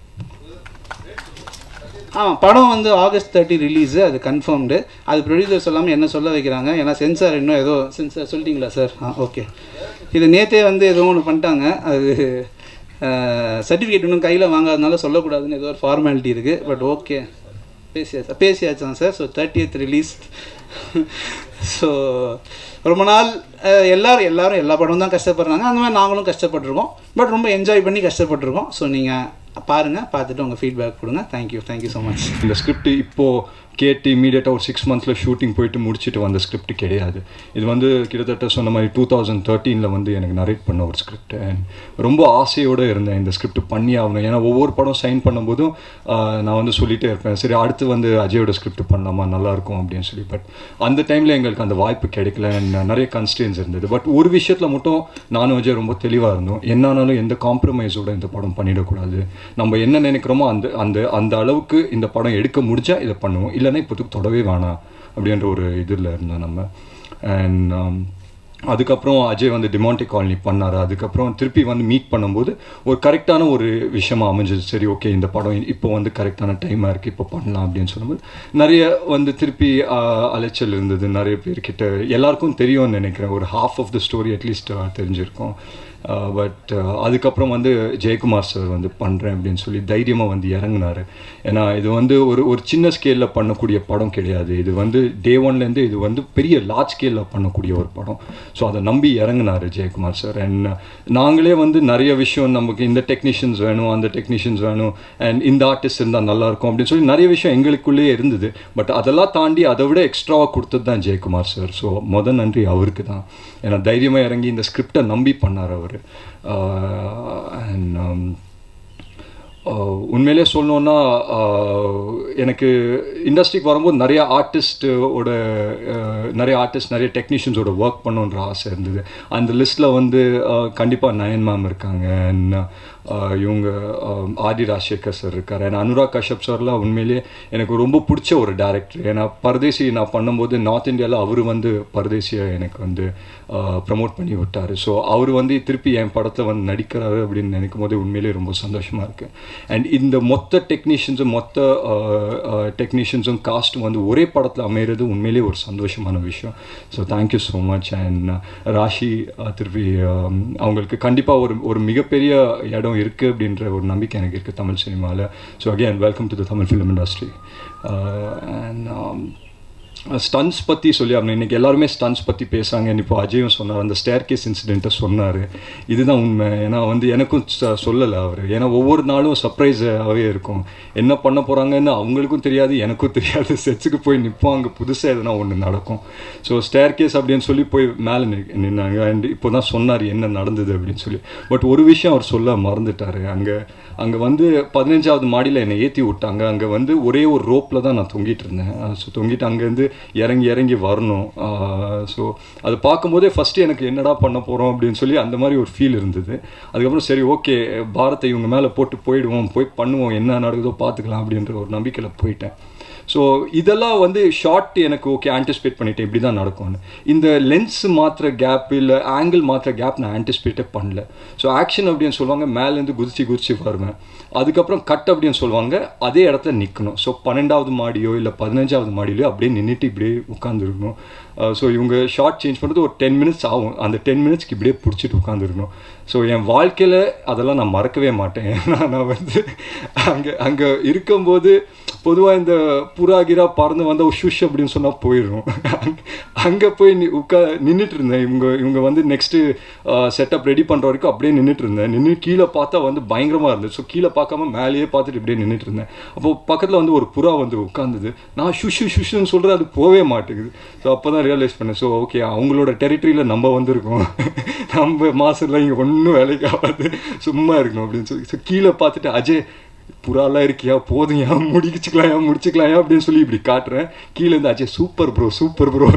ஆமாம் படம் வந்து ஆகஸ்ட் தேர்ட்டி ரிலீஸு அது கன்ஃபார்ம்டு அது ப்ரொடியூசர் சொல்லாமல் என்ன சொல்ல வைக்கிறாங்க ஏன்னா சென்சார் இன்னும் ஏதோ சென்சார் சொல்லிட்டீங்களா சார் ஆ ஓகே இது நேற்றே வந்து ஏதோ ஒன்று பண்ணிட்டாங்க அது சர்டிஃபிகேட் இன்னும் கையில் வாங்காதனால சொல்லக்கூடாதுன்னு ஏதோ ஒரு ஃபார்மாலிட்டி இருக்குது பட் ஓகே பேசியாச்சா பேசியாச்சான் sir so thirtieth release so ரொம்ப நாள் எல்லோரும் எல்லோரும் எல்லா படமும் தான் கஷ்டப்படுறாங்க அந்த மாதிரி நாங்களும் கஷ்டப்பட்டுருக்கோம் பட் ரொம்ப என்ஜாய் பண்ணி கஷ்டப்பட்டுருக்கோம் ஸோ நீங்கள் பாருங்கள் பார்த்துட்டு உங்கள் ஃபீட்பேக் கொடுங்க தேங்க்யூ தேங்க்யூ ஸோ மச் இந்த ஸ்கிரிப்ட் இப்போது கேட்டு இமீடியட்டாக ஒரு சிக்ஸ் மந்த்ஸில் ஷூட்டிங் போயிட்டு முடிச்சுட்டு வந்த ஸ்கிரிப்ட் கிடையாது இது வந்து கிட்டத்தட்ட சொன்ன மாதிரி டூ தௌசண்ட் தேர்ட்டீனில் வந்து எனக்கு நரேட் பண்ண ஒரு ஸ்கிரிப்ட் அண்ட் ரொம்ப ஆசையோடு இருந்தேன் இந்த ஸ்கிரிப்ட் பண்ணி ஆகணும் ஏன்னா ஒவ்வொரு படம் சைன் பண்ணும்போதும் ஆஹ், நான் வந்து சொல்லிட்டே இருப்பேன் சரி அடுத்து வந்து அஜயோட ஸ்கிரிப்ட் பண்ணலாமா நல்லா இருக்கும் அப்படின்னு சொல்லி பட் அந்த டைமில் எங்களுக்கு அந்த வாய்ப்பு கிடைக்கல and நிறைய கன்ஸ்டன்ஸ் இருந்தது பட் ஒரு விஷயத்தில் மட்டும் நானும் அஜய் ரொம்ப தெளிவாக இருந்தோம் என்னானாலும் எந்த காம்ப்ரமைஸோட இந்த படம் பண்ணிடக்கூடாது நம்ம என்ன நினைக்கிறோமோ அந்த அந்த அந்த அளவுக்கு இந்த படம் எடுக்க முடிஞ்சா இதை பண்ணுவோம் இல்லைன்னா இப்போதுக்கு தொடவே வேணாம் அப்படின்ற ஒரு இதில் இருந்தோம் நம்ம அண்ட் அதுக்கப்புறம் அஜய் வந்து டிமாண்டி காலனி பண்ணார் அதுக்கப்புறம் திருப்பி வந்து மீட் பண்ணும்போது ஒரு கரெக்டான ஒரு விஷயமா அமைஞ்சது சரி ஓகே இந்த படம் இப்போ வந்து கரெக்டான டைமாக இருக்குது இப்போ பண்ணலாம் அப்படின்னு சொல்லும்போது நிறைய வந்து திருப்பி ஆஹ், அலைச்சல் இருந்தது நிறைய பேர்கிட்ட எல்லாருக்கும் தெரியும்னு நினைக்கிறேன் ஒரு half of the story at least தெரிஞ்சிருக்கும் பட் அதுக்கப்புறம் வந்து ஜெயக்குமார் சார் வந்து பண்ணுறேன் அப்படின்னு சொல்லி தைரியமாக வந்து இறங்குனாரு ஏன்னா இது வந்து ஒரு ஒரு சின்ன ஸ்கேலில் பண்ணக்கூடிய படம் கிடையாது இது வந்து டே ஒன்லேருந்து இது வந்து பெரிய லார்ஜ் ஸ்கேலில் பண்ணக்கூடிய ஒரு படம் ஸோ அதை நம்பி இறங்குனாரு ஜெயக்குமார் சார் அண்ட் நாங்களே வந்து நிறைய விஷயம் நமக்கு இந்த டெக்னீஷியன்ஸ் வேணும் அந்த டெக்னீஷியன்ஸ் வேணும் அண்ட் இந்த ஆர்டிஸ்ட் இருந்தால் நல்லாயிருக்கும் அப்படின்னு சொல்லி நிறைய விஷயம் எங்களுக்குள்ளேயே இருந்தது பட் அதெல்லாம் தாண்டி அதை விட எக்ஸ்ட்ராவாக கொடுத்தது தான் ஜெயக்குமார் சார் ஸோ முத நன்றி அவருக்கு தான் ஏன்னா தைரியமாக இறங்கி இந்த ஸ்கிரிப்டை நம்பி பண்ணார் அவர் அண்ட் உண்மையிலே சொல்லணுன்னா ஆஹ், எனக்கு இண்டஸ்ட்ரிக்கு வரும்போது நிறைய ஆர்டிஸ்டோட நிறைய ஆர்டிஸ்ட் நிறைய டெக்னீஷியன்ஸோட ஒர்க் பண்ணணுன்ற ஆசை இருந்தது அந்த லிஸ்ட்டில் வந்து கண்டிப்பாக நயன் மேம் இருக்காங்க and, ஆஹ், இவங்க ஆஹ், ஆதி ராஜசேகர் சார் இருக்கார் அண்ட் அனுராக் கஷ்யப் சார்லாம் உண்மையிலேயே எனக்கு ரொம்ப பிடிச்ச ஒரு டேரக்டர் ஏன்னா பரதேசி நான் பண்ணும்போது நார்த் இந்தியாவில் அவர் வந்து பரதேசியை எனக்கு வந்து ப்ரமோட் பண்ணி விட்டார் ஸோ அவர் வந்து திருப்பி என் படத்தில் வந்து நடிக்கிறாரு அப்படின்னு நினைக்கும் போது உண்மையிலேயே ரொம்ப சந்தோஷமாக இருக்குது அண்ட் இந்த மொத்த டெக்னீஷியன்ஸும் மொத்த டெக்னீஷியன்ஸும் காஸ்ட்டும் வந்து ஒரே படத்தில் அமையிறது உண்மையிலேயே ஒரு சந்தோஷமான விஷயம் so thank you so much and Rashi uh, திருப்பி um, அவங்களுக்கு கண்டிப்பாக ஒரு ஒரு மிகப்பெரிய இடம் இருக்குது அப்படின்ற ஒரு நம்பிக்கை எனக்கு இருக்குது தமிழ் சினிமாவில் so again welcome to the Tamil film industry and stunts பற்றி சொல்லி ஆகணும் இன்றைக்கி எல்லாருமே ஸ்டன்ஸ் பற்றி பேசுகிறாங்க இப்போ அஜயும் சொன்னார் அந்த ஸ்டேர் கேஸ் இன்சிடெண்ட்டை சொன்னார் இதுதான் உண்மை ஏன்னா வந்து எனக்கும் சொல்லலை அவர் ஏன்னா ஒவ்வொரு நாளும் சர்ப்ரைஸாகவே இருக்கும் என்ன பண்ண போகிறாங்கன்னு அவங்களுக்கும் தெரியாது எனக்கும் தெரியாது செட்ஸுக்கு போய் நிற்போம் அங்கே புதுசாக எதனா ஒன்று நடக்கும் ஸோ ஸ்டேர் கேஸ் அப்படின்னு சொல்லி போய் மேலே நின்னாங்க அண்ட் இப்போ தான் சொன்னார் என்ன நடந்தது அப்படின்னு சொல்லி பட் ஒரு விஷயம் அவர் சொல்ல மறந்துட்டார் அங்கே அங்கே வந்து பதினஞ்சாவது மாடியில் என்னை ஏற்றி விட்டாங்க அங்கே வந்து ஒரே ஒரு ரோப்பில் தான் நான் தொங்கிட்டு இருந்தேன் ஸோ தொங்கிட்டு அங்கேருந்து இறங்கி இறங்கி வரணும் ஸோ அது பார்க்கும்போதே ஃபஸ்ட்டு எனக்கு என்னடா பண்ண போகிறோம் அப்படின்னு சொல்லி அந்த மாதிரி ஒரு ஃபீல் இருந்தது அதுக்கப்புறம் சரி ஓகே பாரத்தை இவங்க மேலே போட்டு போயிடுவோம் போய் பண்ணுவோம் என்ன நடக்குதோ பார்த்துக்கலாம் அப்படின்ற ஒரு நம்பிக்கையில் போயிட்டேன் ஸோ இதெல்லாம் வந்து ஷார்ட் எனக்கு ஓகே ஆன்டிசிபேட் பண்ணிட்டேன் இப்படி தான் நடக்கும்னு இந்த லென்ஸ் மாத்திர கேப் இல்லை ஆங்கிள் மாத்திர கேப் நான் ஆன்டிசிபேட்டே பண்ணல ஸோ ஆக்ஷன் அப்படின்னு சொல்லுவாங்க மேலேருந்து குதிச்சு குதிச்சு வருவேன் அதுக்கப்புறம் கட் அப்படின்னு சொல்லுவாங்க அதே இடத்துல நிற்கணும் ஸோ பன்னெண்டாவது மாடியோ இல்லை பதினஞ்சாவது மாடியிலையோ அப்படியே நின்றுட்டு இப்படியே உட்காந்துருக்கணும் ஸோ இவங்க ஷார்ட் சேஞ்ச் பண்ணுறது ஒரு டென் மினிட்ஸ் ஆகும் அந்த டென் மினிட்ஸ்க்கு இப்படியே பிடிச்சிட்டு உட்காந்துருக்கணும் ஸோ என் வாழ்க்கையில் அதெல்லாம் நான் மறக்கவே மாட்டேன் ஏன்னா நான் வந்து அங்கே அங்கே இருக்கும்போது பொதுவாக இந்த புறா கிரா பறந்து வந்தால் ஷுஷ் அப்படின்னு சொன்னால் போயிடும் அங்கே போய் நி உட்கா நின்றுட்டு இருந்தேன் இவங்க இவங்க வந்து நெக்ஸ்ட்டு செட்டப் ரெடி பண்ணுற வரைக்கும் அப்படியே நின்றுட்டு இருந்தேன் நின்று கீழே பார்த்தா வந்து பயங்கரமாக இருந்தது ஸோ கீழே பார்க்காம மேலேயே பார்த்துட்டு இப்படியே நின்றுட்டு இருந்தேன் அப்போ பக்கத்தில் வந்து ஒரு புறா வந்து உட்காந்துது நான் ஷுஷு ஷுஷுன்னு சொல்கிறேன் அது போகவே மாட்டேங்குது ஸோ அப்போ தான் ரியலைஸ் பண்ணேன் ஸோ ஓகே அவங்களோட டெரிட்டரியில் நம்ம வந்திருக்கோம் நம்ம மாசம்லாம் இங்கே ஒன்றும் வேலைக்கு ஆகாது சும்மா இருக்கணும் அப்படின்னு சொல்லி ஸோ கீழே பார்த்துட்டு அஜய் புறாலாம் இருக்கியா போதும் ஏன் முடிச்சுக்கலாம் ஏன் முடிச்சுக்கலாம் ஏன் அப்படின்னு சொல்லி இப்படி காட்டுறேன் கீழே இருந்து Ajay super bro super bro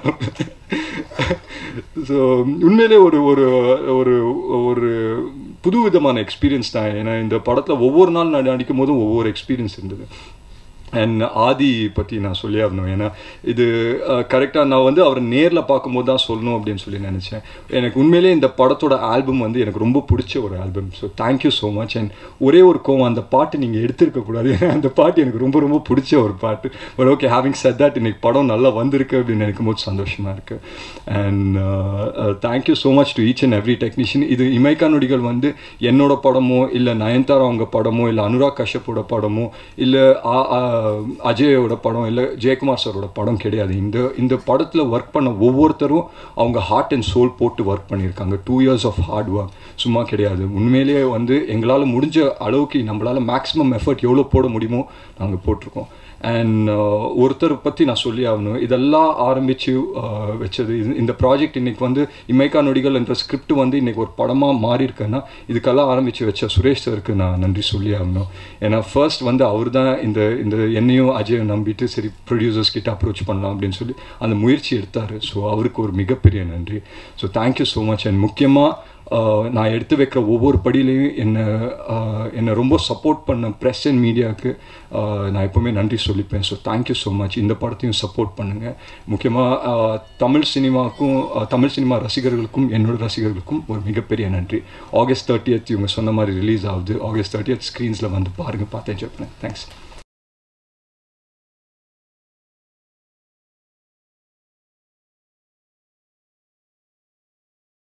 so உண்மையிலே ஒரு ஒரு ஒரு ஒரு புது விதமான எக்ஸ்பீரியன்ஸ் தான் ஏன்னா இந்த படத்தில் ஒவ்வொரு நாள் நான் நடிக்கும் போதும் ஒவ்வொரு எக்ஸ்பீரியன்ஸ் இருந்தது அண்ட் ஆதி பற்றி நான் சொல்லி ஆகணும் ஏன்னா இது கரெக்டாக நான் வந்து அவரை நேரில் பார்க்கும்போது தான் சொல்லணும் அப்படின்னு சொல்லி நினச்சேன் எனக்கு உண்மையிலே இந்த படத்தோட ஆல்பம் வந்து எனக்கு ரொம்ப பிடிச்ச ஒரு album so thank you so much and ஒரே ஒரு கோவம் அந்த பாட்டு நீங்கள் எடுத்திருக்கக்கூடாது ஏன்னா அந்த பாட்டு எனக்கு ரொம்ப ரொம்ப பிடிச்ச ஒரு பாட்டு but okay having said that இன்னைக்கு படம் நல்லா வந்திருக்கு அப்படின்னு நினைக்கும் போது சந்தோஷமாக இருக்குது and thank you so much to each and every technician இது இமைக்கா நொடிகள் வந்து என்னோட படமோ இல்லை நயன்தாரா அவங்க படமோ இல்லை அனுராக் கஷ்யப்போட படமோ இல்லை அஜயோட படம் இல்லை ஜெயக்குமார் சாரோட படம் கிடையாது இந்த இந்த படத்தில் ஒர்க் பண்ண ஒவ்வொருத்தரும் அவங்க ஹார்ட் அண்ட் சோல் போட்டு ஒர்க் பண்ணியிருக்காங்க two years of hard work சும்மா கிடையாது உண்மையிலேயே வந்து எங்களால் முடிஞ்ச அளவுக்கு நம்மளால் மேக்ஸிமம் எஃபர்ட் எவ்வளோ போட முடியுமோ நாங்கள் போட்டிருக்கோம் அண்ட் ஒருத்தர் பற்றி நான் சொல்லி ஆகணும் இதெல்லாம் ஆரம்பித்து வச்சது இது- இந்த ப்ராஜெக்ட் இன்னைக்கு வந்து இமைக்கா நொடிகள் என்ற ஸ்கிரிப்ட் வந்து இன்னைக்கு ஒரு படமாக மாறி இருக்குன்னா இதுக்கெல்லாம் ஆரம்பித்து வச்ச சுரேஷ் சருக்கு நான் நன்றி சொல்லி ஆகணும் ஏன்னா ஃபர்ஸ்ட் வந்து அவர் தான் இந்த இந்த என்னையும் அஜயை நம்பிட்டு சரி ப்ரொடியூசர்ஸ் கிட்ட அப்ரோச் பண்ணலாம் அப்படின்னு சொல்லி அந்த முயற்சி எடுத்தார் ஸோ அவருக்கு ஒரு மிகப்பெரிய நன்றி so thank you so much and முக்கியமாக ஆஹ் நான் எடுத்து வைக்கிற ஒவ்வொரு படியிலையும் என்னை ஆஹ் என்னை ரொம்ப சப்போர்ட் பண்ண ப்ரெஸ் அண்ட் மீடியாவுக்கு நான் எப்போவுமே நன்றி சொல்லிப்பேன் ஸோ தேங்க்யூ ஸோ மச் இந்த படத்தையும் சப்போர்ட் பண்ணுங்கள் முக்கியமாக தமிழ் சினிமாவுக்கும் ஆஹ் தமிழ் சினிமா ரசிகர்களுக்கும் என்னோட ரசிகர்களுக்கும் ஒரு மிகப்பெரிய நன்றி ஆகஸ்ட் தேர்ட்டியத் இவங்க சொன்ன மாதிரி ரிலீஸ் ஆகுது ஆகஸ்ட் தேர்ட்டியத் ஸ்க்ரீன்ஸில் வந்து பாருங்கள் பார்த்து என்ஜாய் பண்ணேன் தேங்க்ஸ்